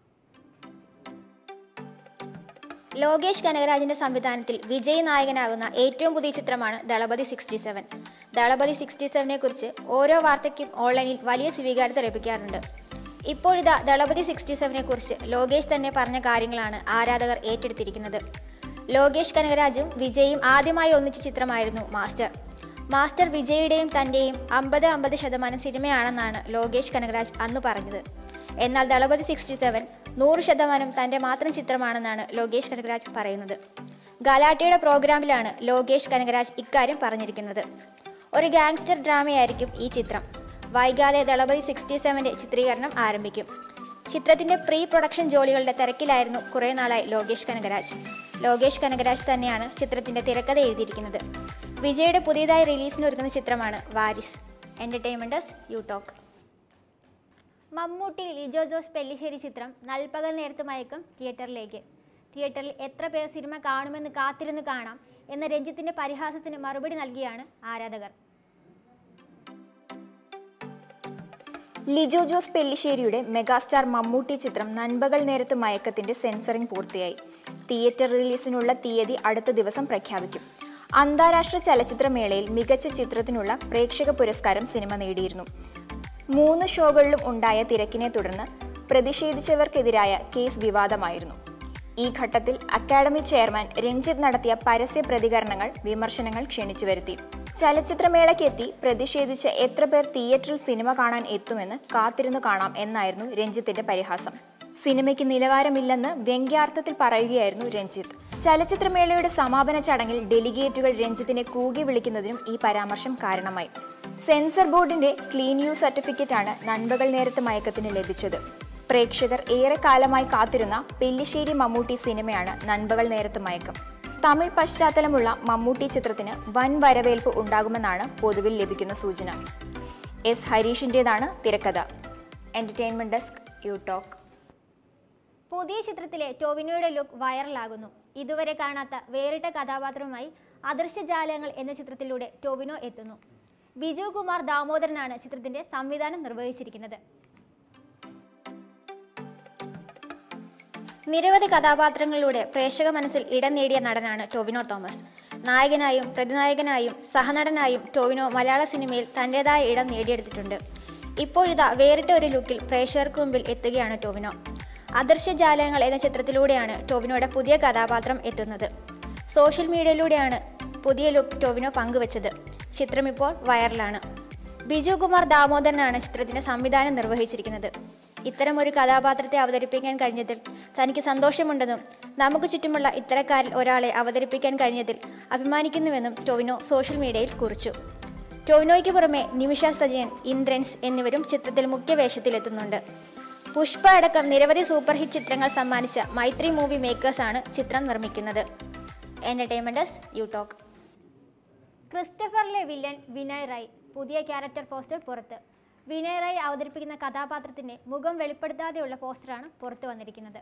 ലോകേഷ് കനകരാജിന്റെ സംവിധാനത്തിൽ വിജയ് നായകനാകുന്ന ഏറ്റവും പുതിയ ചിത്രമാണ് Thalapathy sixty seven Thalapathy sixty സെവനെ കുറിച്ച് ഓരോ വാർത്തയ്ക്കും ഓൺലൈനിൽ വലിയ സ്വീകാര്യത ലഭിക്കാറുണ്ട് ഇപ്പോഴിതാ ദളപതി സിക്സ്റ്റി സെവനെ കുറിച്ച് ലോകേഷ് തന്നെ പറഞ്ഞ കാര്യങ്ങളാണ് ആരാധകർ ഏറ്റെടുത്തിരിക്കുന്നത് ലോകേഷ് കനകരാജും വിജയും ആദ്യമായി ഒന്നിച്ച ചിത്രമായിരുന്നു മാസ്റ്റർ മാസ്റ്റർ വിജയുടെയും തൻ്റെയും അമ്പത് അമ്പത് ശതമാനം സിനിമയാണെന്നാണ് ലോകേഷ് കനകരാജ് അന്ന് പറഞ്ഞത് എന്നാൽ ദളപതി സിക്സ്റ്റി സെവൻ നൂറ് ശതമാനം തൻ്റെ മാത്രം ചിത്രമാണെന്നാണ് ലോകേഷ് കനകരാജ് പറയുന്നത് ഗലാട്ടയുടെ പ്രോഗ്രാമിലാണ് ലോകേഷ് കനകരാജ് ഇക്കാര്യം പറഞ്ഞിരിക്കുന്നത് ഒരു ഗാങ്സ്റ്റർ ഡ്രാമയായിരിക്കും ഈ ചിത്രം വൈകാതെ ദളപതി സിക്സ്റ്റി സെവൻ്റെ ചിത്രീകരണം ആരംഭിക്കും ചിത്രത്തിന്റെ പ്രീ പ്രൊഡക്ഷൻ ജോലികളുടെ തിരക്കിലായിരുന്നു കുറേ നാളായി ലോകേഷ് കനകരാജ് ലോകേഷ് കനകരാജ് തന്നെയാണ് ചിത്രത്തിന്റെ തിരക്കഥ എഴുതിയിരിക്കുന്നത് വിജയുടെ പുതിയതായി റിലീസിന് ഒരുങ്ങുന്ന ചിത്രമാണ് Varisu entertainments U talk Mammootty Lijo Jose Pellissery ചിത്രം നൽപകൽ നേരത്ത് മയക്കം തിയേറ്ററിലേക്ക് തിയേറ്ററിൽ എത്ര പേർ സിനിമ കാണുമെന്ന് കാത്തിരുന്ന് കാണാം എന്ന രഞ്ജിത്തിന്റെ പരിഹാസത്തിന് മറുപടി നൽകിയാണ് ആരാധകർ ലിജോ ജോസ് പെല്ലിശ്ശേരിയുടെ മെഗാസ്റ്റാർ മമ്മൂട്ടി ചിത്രം നൻപകൽ നേരത്ത് മയക്കത്തിന്റെ സെൻസറിംഗ് പൂർത്തിയായി തിയേറ്റർ റിലീസിനുള്ള തീയതി അടുത്ത ദിവസം പ്രഖ്യാപിക്കും അന്താരാഷ്ട്ര ചലച്ചിത്രമേളയിൽ മികച്ച ചിത്രത്തിനുള്ള പ്രേക്ഷക പുരസ്കാരം സിനിമ നേടിയിരുന്നു മൂന്ന് ഷോകളിലും ഉണ്ടായ തിരക്കിനെ തുടർന്ന് പ്രതിഷേധിച്ചവർക്കെതിരായ കേസ് വിവാദമായിരുന്നു ഈ ഘട്ടത്തിൽ അക്കാദമി ചെയർമാൻ രഞ്ജിത്ത് നടത്തിയ പരസ്യ പ്രതികരണങ്ങൾ വിമർശനങ്ങൾ ക്ഷണിച്ചു വരുത്തി ചലച്ചിത്രമേളയ്ക്ക് എത്തി പ്രതിഷേധിച്ച് എത്ര പേർ തിയേറ്ററിൽ സിനിമ കാണാൻ എത്തുമെന്ന് കാത്തിരുന്നു കാണാം എന്നായിരുന്നു രഞ്ജിത്തിന്റെ പരിഹാസം സിനിമയ്ക്ക് നിലവാരമില്ലെന്ന് വ്യംഗ്യാർത്ഥത്തിൽ പറയുകയായിരുന്നു രഞ്ജിത്ത് ചലച്ചിത്രമേളയുടെ സമാപന ചടങ്ങിൽ ഡെലിഗേറ്റുകൾ രഞ്ജിത്തിനെ കൂകി വിളിക്കുന്നതിനും ഈ പരാമർശം കാരണമായി സെൻസർ ബോർഡിന്റെ ക്ലീൻ യു സർട്ടിഫിക്കറ്റാണ് നൻപകൽ നേരത്തെ മയക്കത്തിന് ലഭിച്ചത് പ്രേക്ഷകർ ഏറെ കാലമായി കാത്തിരുന്ന പെല്ലിശ്ശേരി മമ്മൂട്ടി സിനിമയാണ് നൻപകൽ നേരത്ത് മയക്കം തമിഴ് പശ്ചാത്തലമുള്ള മമ്മൂട്ടി ചിത്രത്തിന് വൻ വരവേൽപ്പ് ഉണ്ടാകുമെന്നാണ് പൊതുവിൽ ലഭിക്കുന്ന സൂചന എസ് ഹരീഷിൻ്റെതാണ് തിരക്കഥ എന്റർടൈൻമെന്റ് ഡെസ്ക് യു ടോക്ക് പുതിയ ചിത്രത്തിലെ ടോവിനോയുടെ ലുക്ക് വൈറലാകുന്നു ഇതുവരെ കാണാത്ത വേറിട്ട കഥാപാത്രവുമായി അദൃശ്യജാലങ്ങൾ എന്ന ചിത്രത്തിലൂടെ ടോവിനോ എത്തുന്നു ബിജു കുമാർ ദാമോദരനാണ് ചിത്രത്തിന്റെ സംവിധാനം നിർവഹിച്ചിരിക്കുന്നത് നിരവധി കഥാപാത്രങ്ങളിലൂടെ പ്രേക്ഷക മനസ്സിൽ ഇടം നേടിയ നടനാണ് ടൊവിനോ തോമസ് നായകനായും പ്രതിനായകനായും സഹനടനായും ടൊവിനോ മലയാള സിനിമയിൽ തൻ്റെതായ ഇടം നേടിയെടുത്തിട്ടുണ്ട് ഇപ്പോഴിതാ വേറിട്ട ഒരു ലുക്കിൽ പ്രേക്ഷകർക്ക് മുമ്പിൽ എത്തുകയാണ് ടൊവിനോ അദൃശ്യജാലകങ്ങൾ എന്ന ചിത്രത്തിലൂടെയാണ് ടൊവിനോയുടെ പുതിയ കഥാപാത്രം എത്തുന്നത് സോഷ്യൽ മീഡിയയിലൂടെയാണ് പുതിയ ലുക്ക് ടൊവിനോ പങ്കുവച്ചത് ചിത്രം ഇപ്പോൾ വൈറലാണ് ബിജു കുമാർ ദാമോദരനാണ് ചിത്രത്തിന്റെ സംവിധാനം നിർവഹിച്ചിരിക്കുന്നത് ഇത്തരം ഒരു കഥാപാത്രത്തെ അവതരിപ്പിക്കാൻ കഴിഞ്ഞതിൽ തനിക്ക് സന്തോഷമുണ്ടെന്നും നമുക്ക് ചുറ്റുമുള്ള ഇത്തരക്കാരിൽ ഒരാളെ അവതരിപ്പിക്കാൻ കഴിഞ്ഞതിൽ അഭിമാനിക്കുന്നുവെന്നും ടൊവിനോ സോഷ്യൽ മീഡിയയിൽ കുറിച്ചു ടൊവിനോയ്ക്ക് പുറമെ നിമിഷ സജയൻ ഇന്ദ്രൻസ് എന്നിവരും ചിത്രത്തിൽ മുഖ്യ വേഷത്തിലെത്തുന്നുണ്ട് പുഷ്പ അടക്കം നിരവധി സൂപ്പർ ഹിറ്റ് ചിത്രങ്ങൾ സമ്മാനിച്ച മൈത്രി മൂവി മേക്കേഴ്സാണ് ചിത്രം നിർമ്മിക്കുന്നത് എന്റർടൈൻമെന്റസ് യു ടോക്ക് ക്രിസ്റ്റഫറിലെ വില്ലൻ വിനയ് റൈ പുതിയ ക്യാരക്ടർ പോസ്റ്റർ പുറത്ത് വിനയ് റൈ അവതരിപ്പിക്കുന്ന കഥാപാത്രത്തിന്റെ മുഖം വെളിപ്പെടുത്താതെയുള്ള പോസ്റ്ററാണ് പുറത്തു വന്നിരിക്കുന്നത്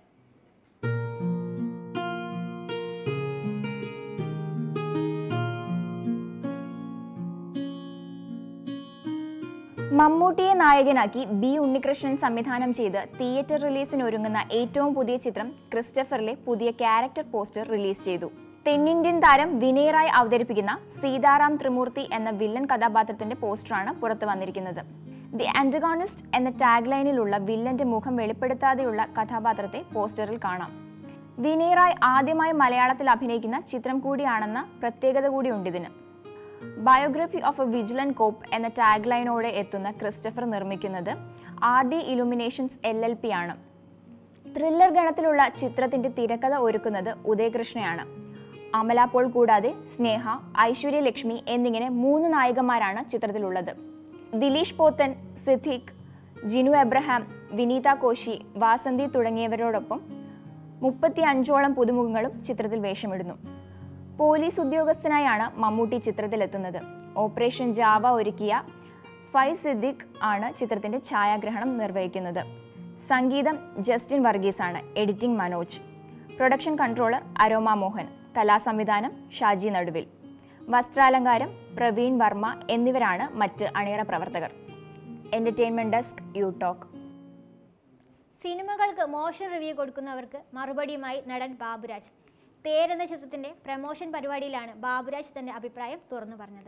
മമ്മൂട്ടിയെ നായകനാക്കി ബി ഉണ്ണികൃഷ്ണൻ സംവിധാനം ചെയ്ത് തിയേറ്റർ റിലീസിന് ഒരുങ്ങുന്ന ഏറ്റവും പുതിയ ചിത്രം ക്രിസ്റ്റഫറിലെ പുതിയ ക്യാരക്ടർ പോസ്റ്റർ റിലീസ് ചെയ്തു തെന്നിന്ത്യൻ താരം വിനയ് റായ് അവതരിപ്പിക്കുന്ന സീതാറാം ത്രിമൂർത്തി എന്ന വില്ലൻ കഥാപാത്രത്തിന്റെ പോസ്റ്ററാണ് പുറത്തു വന്നിരിക്കുന്നത് ദി ആന്റഗോണിസ്റ്റ് എന്ന ടാഗ് ലൈനിലുള്ള വില്ലന്റെ മുഖം വെളിപ്പെടുത്താതെയുള്ള കഥാപാത്രത്തെ പോസ്റ്ററിൽ കാണാം വിനയ് റായ് ആദ്യമായി മലയാളത്തിൽ അഭിനയിക്കുന്ന ചിത്രം കൂടിയാണെന്ന പ്രത്യേകത കൂടിയുണ്ടിതിന് biography of a vigilante cop എന്ന ടാഗ് ലൈനോടെ എത്തുന്ന ക്രിസ്റ്റഫർ നിർമ്മിക്കുന്നത് R D illuminations L L P ആണ് ത്രില്ലർ ഗണത്തിലുള്ള ചിത്രത്തിന്റെ തിരക്കഥ ഒരുക്കുന്നത് ഉദയകൃഷ്ണയാണ് അമല പോൾ കൂടാതെ സ്നേഹ ഐശ്വര്യ ലക്ഷ്മി എന്നിങ്ങനെ മൂന്ന് നായികമാരാണ് ചിത്രത്തിലുള്ളത് ദിലീഷ് പോത്തൻ സിദ്ദിഖ് ജിനു എബ്രഹാം വിനീത കോശി വാസന്തി തുടങ്ങിയവരോടൊപ്പം മുപ്പത്തി അഞ്ചോളം പുതുമുഖങ്ങളും ചിത്രത്തിൽ വേഷമിടുന്നു പോലീസ് ഉദ്യോഗസ്ഥനായാണ് മമ്മൂട്ടി ചിത്രത്തിലെത്തുന്നത് ഓപ്പറേഷൻ ജാവ ഒരുക്കിയ ഫൈസ് സിദ്ദിഖ് ആണ് ചിത്രത്തിന്റെ ഛായാഗ്രഹണം നിർവഹിക്കുന്നത് സംഗീതം ജസ്റ്റിൻ വർഗീസാണ് editing Manoj production controller Aroma Mohan കലാസംവിധാനം ഷാജി നടുവിൽ വസ്ത്രാലങ്കാരം പ്രവീൺ വർമ്മ എന്നിവരാണ് മറ്റ് അണിയറ പ്രവർത്തകർ എന്റർടൈൻമെന്റ് ഡെസ്ക് യു ടോക്ക് സിനിമകൾക്ക് മോശം റിവ്യൂ കൊടുക്കുന്നവർക്ക് മറുപടിയുമായി നടൻ ബാബുരാജ് തേരെന്ന ചിത്രത്തിന്റെ പ്രമോഷൻ പരിപാടിയിലാണ് ബാബുരാജ് തന്റെ അഭിപ്രായം തുറന്നു പറഞ്ഞത്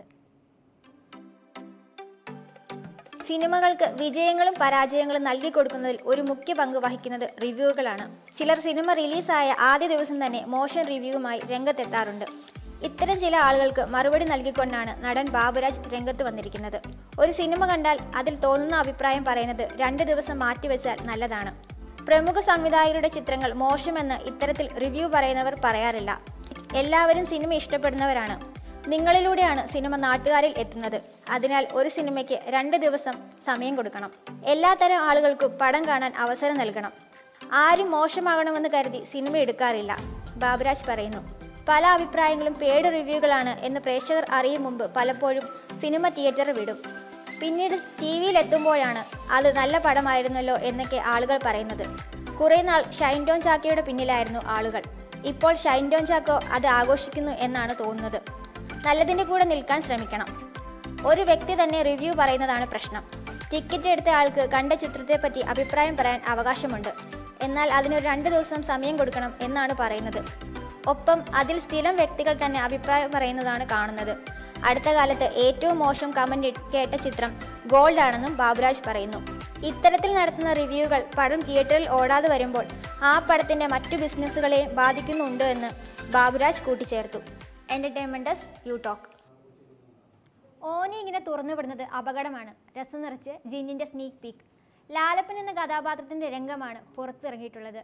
സിനിമകൾക്ക് വിജയങ്ങളും പരാജയങ്ങളും നൽകി കൊടുക്കുന്നതിൽ ഒരു മുഖ്യ പങ്ക് വഹിക്കുന്നത് റിവ്യൂകളാണ് ചിലർ സിനിമ റിലീസായ ആദ്യ ദിവസം തന്നെ മോശം റിവ്യൂവുമായി രംഗത്തെത്താറുണ്ട് ഇത്തരം ചില ആളുകൾക്ക് മറുപടി നൽകിക്കൊണ്ടാണ് നടൻ ബാബുരാജ് രംഗത്ത് വന്നിരിക്കുന്നത് ഒരു സിനിമ കണ്ടാൽ അതിൽ തോന്നുന്ന അഭിപ്രായം പറയുന്നത് രണ്ട് ദിവസം മാറ്റിവെച്ചാൽ നല്ലതാണ് പ്രമുഖ സംവിധായകരുടെ ചിത്രങ്ങൾ മോശമെന്ന് ഇത്തരത്തിൽ റിവ്യൂ പറയുന്നവർ പറയാറില്ല എല്ലാവരും സിനിമ ഇഷ്ടപ്പെടുന്നവരാണ് നിങ്ങളിലൂടെയാണ് സിനിമ നാട്ടുകാരിൽ എത്തുന്നത് അതിനാൽ ഒരു സിനിമയ്ക്ക് രണ്ട് ദിവസം സമയം കൊടുക്കണം എല്ലാത്തരം ആളുകൾക്കും പടം കാണാൻ അവസരം നൽകണം ആരും മോശമാകണമെന്ന് കരുതി സിനിമ എടുക്കാറില്ല ബാബുരാജ് പറയുന്നു പല അഭിപ്രായങ്ങളും പേഡ് റിവ്യൂകളാണ് എന്ന് പ്രേക്ഷകർ അറിയും മുമ്പ് പലപ്പോഴും സിനിമ തിയേറ്റർ വിടും പിന്നീട് ടി വിയിൽ എത്തുമ്പോഴാണ് അത് നല്ല പടമായിരുന്നല്ലോ എന്നൊക്കെ ആളുകൾ പറയുന്നത് കുറേ നാൾ ഷൈൻ ടോൺ ചാക്കയുടെ പിന്നിലായിരുന്നു ആളുകൾ ഇപ്പോൾ ഷൈൻ ടോൺ ചാക്കോ അത് ആഘോഷിക്കുന്നു എന്നാണ് തോന്നുന്നത് നല്ലതിൻ്റെ കൂടെ നിൽക്കാൻ ശ്രമിക്കണം ഒരു വ്യക്തി തന്നെ റിവ്യൂ പറയുന്നതാണ് പ്രശ്നം ടിക്കറ്റ് എടുത്ത ആൾക്ക് കണ്ട ചിത്രത്തെപ്പറ്റി അഭിപ്രായം പറയാൻ അവകാശമുണ്ട് എന്നാൽ അതിനൊരു രണ്ട് ദിവസം സമയം കൊടുക്കണം എന്നാണ് പറയുന്നത് ഒപ്പം അതിൽ സ്ഥിരം വ്യക്തികൾ തന്നെ അഭിപ്രായം പറയുന്നതാണ് കാണുന്നത് അടുത്ത കാലത്ത് ഏറ്റവും മോശം കമന്റ് കേട്ട ചിത്രം ഗോൾഡ് ആണെന്നും ബാബുരാജ് പറയുന്നു ഇത്തരത്തിൽ നടത്തുന്ന റിവ്യൂകൾ പടം തിയേറ്ററിൽ ഓടാതെ വരുമ്പോൾ ആ പടത്തിന്റെ മറ്റു ബിസിനസ്സുകളെയും ബാധിക്കുന്നുണ്ടോ എന്ന് ബാബുരാജ് കൂട്ടിച്ചേർത്തു എന്റർടൈൻമെന്റസ് യു ടോക്ക് ഓനി ഇങ്ങനെ തുറന്നു വിടുന്നത് അപകടമാണ് രസം നിറച്ച് ജിന്നിന്റെ സ്നീക്ക് പീക്ക് ലാലപ്പൻ എന്ന കഥാപാത്രത്തിന്റെ രംഗമാണ് പുറത്തിറങ്ങിയിട്ടുള്ളത്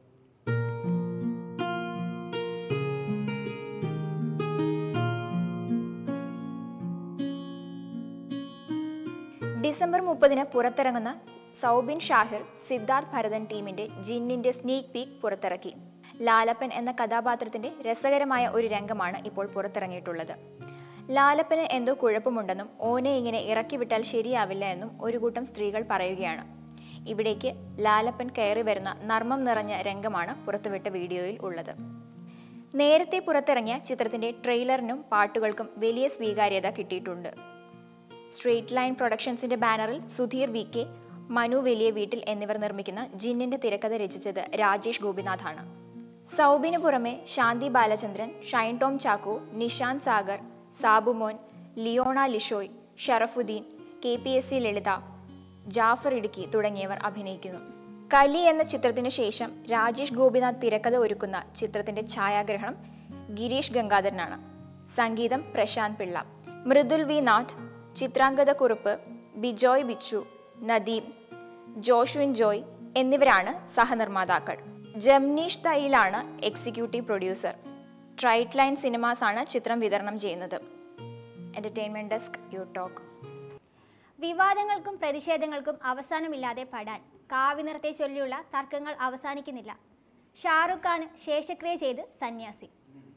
ഡിസംബർ മുപ്പതിന് പുറത്തിറങ്ങുന്ന സൗബിൻ ഷാഹിർ സിദ്ധാർത്ഥ് ഭരതൻ ടീമിന്റെ ജിന്നിന്റെ സ്നീക്ക് പീക്ക് പുറത്തിറക്കി ലാലപ്പൻ എന്ന കഥാപാത്രത്തിന്റെ രസകരമായ ഒരു രംഗമാണ് ഇപ്പോൾ പുറത്തിറങ്ങിയിട്ടുള്ളത് ലാലപ്പന് എന്തോ കുഴപ്പമുണ്ടെന്നും ഓനെ ഇങ്ങനെ ഇറക്കി വിട്ടാൽ ശരിയാവില്ല എന്നും ഒരു കൂട്ടം സ്ത്രീകൾ പറയുകയാണ് ഇവിടേക്ക് ലാലപ്പൻ കയറി വരുന്ന നർമ്മം നിറഞ്ഞ രംഗമാണ് പുറത്തുവിട്ട വീഡിയോയിൽ ഉള്ളത് നേരത്തെ പുറത്തിറങ്ങിയ ചിത്രത്തിന്റെ ട്രെയിലറിനും പാട്ടുകൾക്കും വലിയ സ്വീകാര്യത കിട്ടിയിട്ടുണ്ട് സ്ട്രേറ്റ് ലൈൻ പ്രൊഡക്ഷൻസിന്റെ ബാനറിൽ സുധീർ വി കെ മനു വലിയ വീട്ടിൽ എന്നിവർ നിർമ്മിക്കുന്ന ജിന്നിന്റെ തിരക്കഥ രചിച്ചത് രാജേഷ് ഗോപിനാഥാണ് സൗബിന് പുറമെ Shanthi Balachandran Shine Tom Chacko Nishanth Sagar Sabumon Leona Lishoy Sharafudheen K P S C Lalitha Jaffer Idukki തുടങ്ങിയവർ അഭിനയിക്കുന്നു കലി എന്ന ചിത്രത്തിനു ശേഷം രാജേഷ് ഗോപിനാഥ് തിരക്കഥ ഒരുക്കുന്ന ചിത്രത്തിന്റെ ഛായാഗ്രഹണം ഗിരീഷ് ഗംഗാധരനാണ് സംഗീതം പ്രശാന്ത് പിള്ള മൃദുൽ വി നാഥ് ചിത്രാംഗത കുറുപ്പ് ബിജോയ് ബിച്ചു നദീം ജോഷ്വിൻ ജോയ് എന്നിവരാണ് സഹനിർമ്മാതാക്കൾ ജംനീഷ് തൈലാണ് executive producer straight line cinemas ആണ് ചിത്രം വിതരണം ചെയ്യുന്നത് എന്റർടൈൻമെന്റ് ഡെസ്ക് യു ടോക്ക് വിവാദങ്ങൾക്കും പ്രതിഷേധങ്ങൾക്കും അവസാനമില്ലാതെ പടാൻ കാവ്യനിറത്തെ ചൊല്ലിയുള്ള തർക്കങ്ങൾ അവസാനിക്കുന്നില്ല ഷാറുഖ് ഖാൻ ശേഷക്രിയ ചെയ്ത് സന്യാസി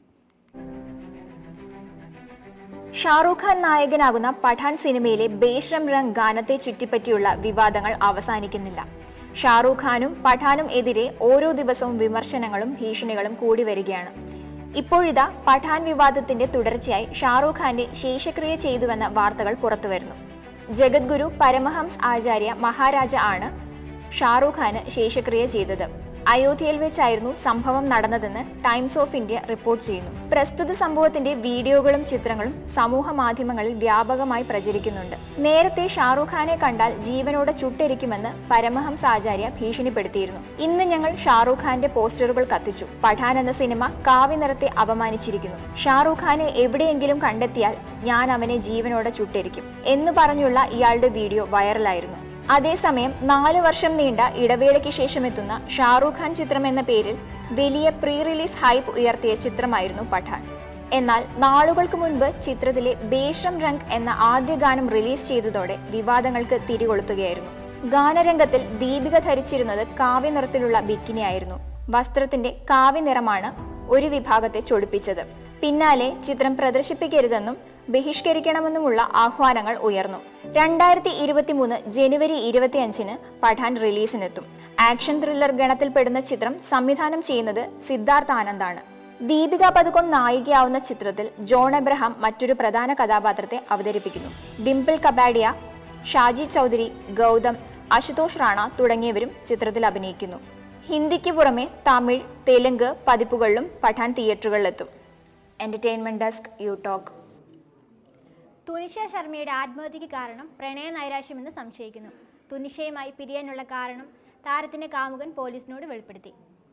ഷാറൂഖ് ഖാൻ നായകനാകുന്ന പഠാൻ സിനിമയിലെ ബേഷ്രം റംഗ് ഗാനത്തെ ചുറ്റിപ്പറ്റിയുള്ള വിവാദങ്ങൾ അവസാനിക്കുന്നില്ല ഷാറൂഖ് ഖാനും പഠാനും എതിരെ ഓരോ ദിവസവും വിമർശനങ്ങളും ഭീഷണികളും കൂടി വരികയാണ് ഇപ്പോഴിതാ പഠാൻ വിവാദത്തിന്റെ തുടർച്ചയായി ഷാറൂഖ് ഖാന്റെ ശേഷക്രിയ ചെയ്തുവെന്ന വാർത്തകൾ പുറത്തുവരുന്നു ജഗദ്ഗുരു പരമഹംസ് ആചാര്യ മഹാരാജ ആണ് ഷാറൂഖ് ഖാന് ശേഷക്രിയ ചെയ്തത് അയോധ്യയിൽ വെച്ചായിരുന്നു സംഭവം നടന്നതെന്ന് ടൈംസ് ഓഫ് ഇന്ത്യ റിപ്പോർട്ട് ചെയ്യുന്നു പ്രസ്തുത സംഭവത്തിന്റെ വീഡിയോകളും ചിത്രങ്ങളും സമൂഹ മാധ്യമങ്ങളിൽ വ്യാപകമായി പ്രചരിക്കുന്നുണ്ട് നേരത്തെ ഷാറൂഖ് ഖാനെ കണ്ടാൽ ജീവനോടെ ചുട്ടെരിക്കുമെന്ന് പരമഹംസ ആചാര്യ ഭീഷണിപ്പെടുത്തിയിരുന്നു ഇന്ന് ഞങ്ങൾ ഷാറൂഖ് ഖാന്റെ പോസ്റ്ററുകൾ കത്തിച്ചു പഠാൻ എന്ന സിനിമ കാവ്യനിറത്തെ അപമാനിച്ചിരിക്കുന്നു ഷാറൂഖ് ഖാനെ എവിടെയെങ്കിലും കണ്ടെത്തിയാൽ ഞാൻ അവനെ ജീവനോടെ ചുട്ടെരിക്കും എന്ന് പറഞ്ഞുള്ള ഇയാളുടെ വീഡിയോ വൈറലായിരുന്നു അതേസമയം നാല് വർഷം നീണ്ട ഇടവേളയ്ക്ക് ശേഷം എത്തുന്ന ഷാറൂഖ് ഖാൻ ചിത്രം എന്ന പേരിൽ വലിയ പ്രീ റിലീസ് ഹൈപ്പ് ഉയർത്തിയ ചിത്രമായിരുന്നു പഠാൻ എന്നാൽ നാളുകൾക്ക് മുൻപ് ചിത്രത്തിലെ ബേഷം റംഗ് എന്ന ആദ്യ ഗാനം റിലീസ് ചെയ്തതോടെ വിവാദങ്ങൾക്ക് തിരികൊളുത്തുകയായിരുന്നു ഗാനരംഗത്തിൽ ദീപിക ധരിച്ചിരുന്നത് കാവ്യനിറത്തിലുള്ള ബിക്കിനിയായിരുന്നു വസ്ത്രത്തിന്റെ കാവ്യനിറമാണ് ഒരു വിഭാഗത്തെ ചൊടിപ്പിച്ചത് പിന്നാലെ ചിത്രം പ്രദർശിപ്പിക്കരുതെന്നും ബഹിഷ്കരിക്കണമെന്നുമുള്ള ആഹ്വാനങ്ങൾ ഉയർന്നു രണ്ടായിരത്തി ഇരുപത്തിമൂന്ന് ജനുവരി ഇരുപത്തിയഞ്ചിന് പഠാൻ റിലീസിനെത്തും ആക്ഷൻ ത്രില്ലർ ഗണത്തിൽപ്പെടുന്ന ചിത്രം സംവിധാനം ചെയ്യുന്നത് സിദ്ധാർത്ഥ് ആനന്ദാണ് ദീപിക പതുക്കോൺ നായികയാവുന്ന ചിത്രത്തിൽ ജോൺ എബ്രഹാം മറ്റൊരു പ്രധാന കഥാപാത്രത്തെ അവതരിപ്പിക്കുന്നു ഡിംപിൾ കബാഡിയ ഷാജി ചൗധരി ഗൗതം അശുതോഷ് റാണ തുടങ്ങിയവരും ചിത്രത്തിൽ അഭിനയിക്കുന്നു ഹിന്ദിക്ക് പുറമെ തമിഴ് തെലുങ്ക് പതിപ്പുകളിലും പഠാൻ തിയേറ്ററുകളിലെത്തും entertainment desk U talk Tunisha ശർമ്മയുടെ ആത്മഹത്യക്ക് കാരണം പ്രണയ നൈരാശ്യമെന്ന് സംശയിക്കുന്നു തുനിഷയുമായി പിരിയാനുള്ള കാരണം താരത്തിന്റെ കാമുകൻ പോലീസിനോട് വെളിപ്പെടുത്തി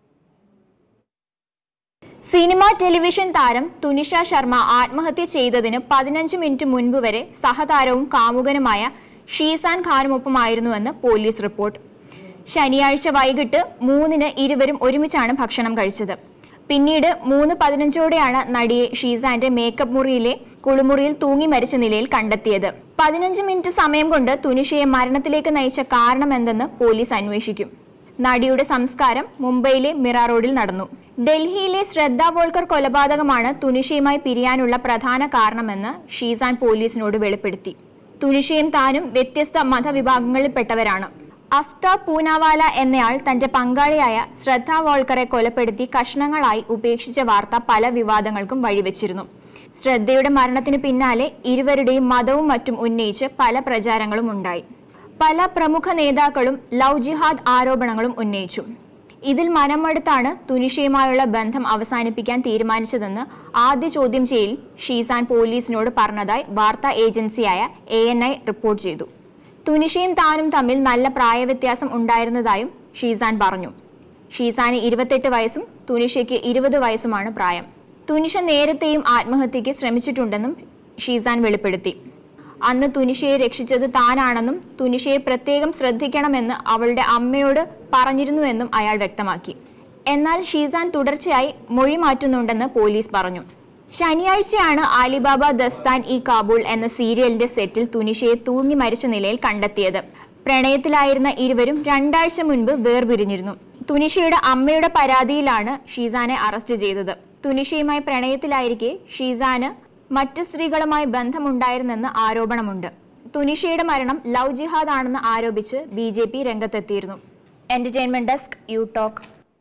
സിനിമ ടെലിവിഷൻ താരം തുനിഷ ശർമ്മ ആത്മഹത്യ ചെയ്തതിന് പതിനഞ്ച് മിനിറ്റ് മുൻപ് വരെ സഹതാരവും കാമുകനുമായ ഷീസാൻ ഖാനുമൊപ്പമായിരുന്നുവെന്ന് പോലീസ് റിപ്പോർട്ട് ശനിയാഴ്ച വൈകിട്ട് മൂന്നിന് ഇരുവരും ഒരുമിച്ചാണ് ഭക്ഷണം കഴിച്ചത് പിന്നീട് മൂന്ന് പതിനഞ്ചോടെയാണ് നടിയെ ഷീസാന്റെ മേക്കപ്പ് മുറിയിലെ കുളിമുറിയിൽ തൂങ്ങി മരിച്ച നിലയിൽ കണ്ടെത്തിയത് പതിനഞ്ച് മിനിറ്റ് സമയം കൊണ്ട് തുനിഷയെ മരണത്തിലേക്ക് നയിച്ച കാരണമെന്തെന്ന് പോലീസ് അന്വേഷിക്കും നടിയുടെ സംസ്കാരം മുംബൈയിലെ മിറ റോഡിൽ നടന്നു ഡൽഹിയിലെ ശ്രദ്ധ വോൾക്കർ കൊലപാതകമാണ് തുനിഷയുമായി പിരിയാനുള്ള പ്രധാന കാരണമെന്ന് ഷീസാൻ പോലീസിനോട് വെളിപ്പെടുത്തി തുനിഷയും താനും വ്യത്യസ്ത മതവിഭാഗങ്ങളിൽപ്പെട്ടവരാണ് അഫ്താബ് പൂനാവാല എന്നയാൾ തന്റെ പങ്കാളിയായ ശ്രദ്ധ വോൾക്കറെ കൊലപ്പെടുത്തി കഷ്ണങ്ങളായി ഉപേക്ഷിച്ച വാർത്ത പല വിവാദങ്ങൾക്കും വഴിവെച്ചിരുന്നു ശ്രദ്ധയുടെ മരണത്തിന് പിന്നാലെ ഇരുവരുടെയും മതവും മറ്റും ഉന്നയിച്ച് പല പ്രചാരങ്ങളും ഉണ്ടായി പല പ്രമുഖ നേതാക്കളും ലവ് ജിഹാദ് ആരോപണങ്ങളും ഉന്നയിച്ചു ഇതിൽ മനമടുത്താണ് തുനിഷയുമായുള്ള ബന്ധം അവസാനിപ്പിക്കാൻ തീരുമാനിച്ചതെന്ന് ആദ്യ ചോദ്യം ചെയ്യൽ ഷീസാൻ പോലീസിനോട് പറഞ്ഞതായി വാർത്താ ഏജൻസിയായ എ റിപ്പോർട്ട് ചെയ്തു തുനിഷയും താനും തമ്മിൽ നല്ല പ്രായവ്യത്യാസം ഉണ്ടായിരുന്നതായും ഷീസാൻ പറഞ്ഞു ഷീസാന് ഇരുപത്തെട്ട് വയസ്സും തുനിഷയ്ക്ക് ഇരുപത് വയസ്സുമാണ് പ്രായം തുനിഷ നേരത്തെയും ആത്മഹത്യയ്ക്ക് ശ്രമിച്ചിട്ടുണ്ടെന്നും ഷീസാൻ വെളിപ്പെടുത്തി അന്ന് തുനിഷയെ രക്ഷിച്ചത് താനാണെന്നും തുനിഷയെ പ്രത്യേകം ശ്രദ്ധിക്കണമെന്ന് അവളുടെ അമ്മയോട് പറഞ്ഞിരുന്നുവെന്നും അയാൾ വ്യക്തമാക്കി എന്നാൽ ഷീസാൻ തുടർച്ചയായി മൊഴി മാറ്റുന്നുണ്ടെന്ന് പോലീസ് പറഞ്ഞു ശനിയാഴ്ചയാണ് ആലിബാബ ദസ്താൻ ഇ കാബൂൾ എന്ന സീരിയലിന്റെ സെറ്റിൽ തുനിഷയെ തൂങ്ങി മരിച്ച നിലയിൽ കണ്ടെത്തിയത് പ്രണയത്തിലായിരുന്ന ഇരുവരും രണ്ടാഴ്ച മുൻപ് വേർപിരിഞ്ഞിരുന്നു തുനിഷയുടെ അമ്മയുടെ പരാതിയിലാണ് ഷീസാനെ അറസ്റ്റ് ചെയ്തത് തുനിഷയുമായി പ്രണയത്തിലായിരിക്കെ ഷീസാന് മറ്റു സ്ത്രീകളുമായി ബന്ധമുണ്ടായിരുന്നെന്ന് ആരോപണമുണ്ട് തുനിഷയുടെ മരണം ലവ് ജിഹാദ് ആണെന്ന് ആരോപിച്ച് ബി ജെ പി രംഗത്തെത്തിയിരുന്നു എന്റർടൈൻമെന്റ് ഡെസ്ക് യു ടോക്ക്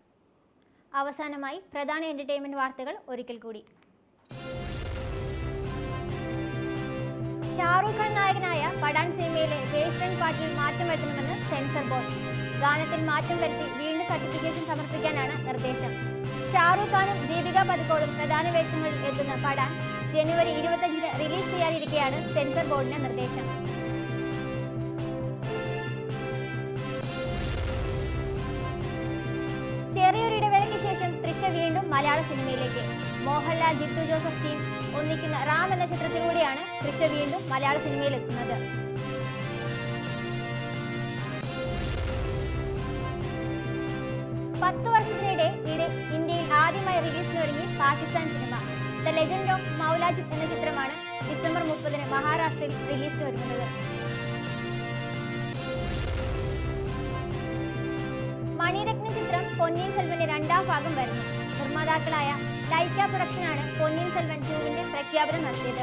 അവസാനമായി പ്രധാന എന്റർടൈൻമെന്റ് വാർത്തകൾ ഒരിക്കൽ കൂടി ഷാറൂഖ് ഖാൻ നായകനായ പഠാൻ സിനിമയിലെ ബേസ് ലൈൻ പാട്ടിൽ മാറ്റം വരുത്തണമെന്ന് സെൻസർ ബോർഡ് ഗാനത്തിൽ മാറ്റം വരുത്തി വീണ്ടും സർട്ടിഫിക്കേഷൻ സമർപ്പിക്കാനാണ് നിർദ്ദേശം ഷാറൂഖ് ഖാനും ദീപിക പതുക്കോളും പ്രധാന വേഷങ്ങളിൽ എത്തുന്ന പഠാൻ ജനുവരി ഇരുപത്തഞ്ചിന് റിലീസ് ചെയ്യാനിരിക്കെയാണ് സെൻസർ ബോർഡിന്റെ നിർദ്ദേശം ചെറിയൊരു ഇടവേളയ്ക്ക് ശേഷം തൃശ വീണ്ടും മലയാള സിനിമയിലേക്ക് മോഹൻലാൽ ജിത്തു ജോസഫ് ടീം ഒന്നിക്കുന്ന റാം എന്ന ചിത്രത്തിലൂടെയാണ് തൃശ വീണ്ടും മലയാള സിനിമയിൽ എത്തുന്നത് പത്ത് വർഷത്തിനിടെ ഇത് ഇന്ത്യയിൽ ആദ്യമായി റിലീസിന് ഒരുങ്ങി Pakistan cinema the legend of മൗലാജിത് എന്ന ചിത്രമാണ് ഡിസംബർ മുപ്പതിന് മഹാരാഷ്ട്രയിൽ റിലീസിന് ഒരുങ്ങുന്നത് മണിരത്ന ചിത്രം പൊന്നിയിൻ സെൽവന്റെ രണ്ടാം ഭാഗം വരുന്നു നിർമ്മാതാക്കളായ ലൈക്ക പ്രൊഡക്ഷനാണ് പൊന്നിയിൻ സെൽവൻ ടൂവിന്റെ പ്രഖ്യാപനം നടത്തിയത്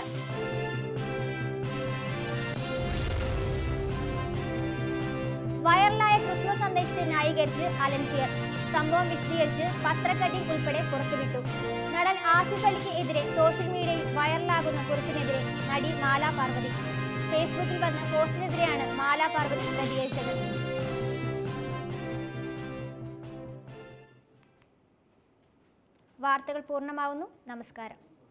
വൈറലായ ക്രിസ്മസ് സന്ദേശത്തെ ന്യായീകരിച്ച് അലൻസിയർ സംഭവം വിശദീകരിച്ച് പത്രക്കട്ടിംഗ് ഉൾപ്പെടെ പുറത്തുവിട്ടു നടൻ ആസിഫ് അലിക്ക് എതിരെ സോഷ്യൽ മീഡിയയിൽ വൈറലാകുന്ന കുറിപ്പിനെതിരെ നടി മാല പാർവതി ഫേസ്ബുക്കിൽ വന്ന പോസ്റ്റിനെതിരെയാണ് മാല പാർവതി പ്രതികരിച്ചത് വാർത്തകൾ പൂർണ്ണമാവുന്നു നമസ്കാരം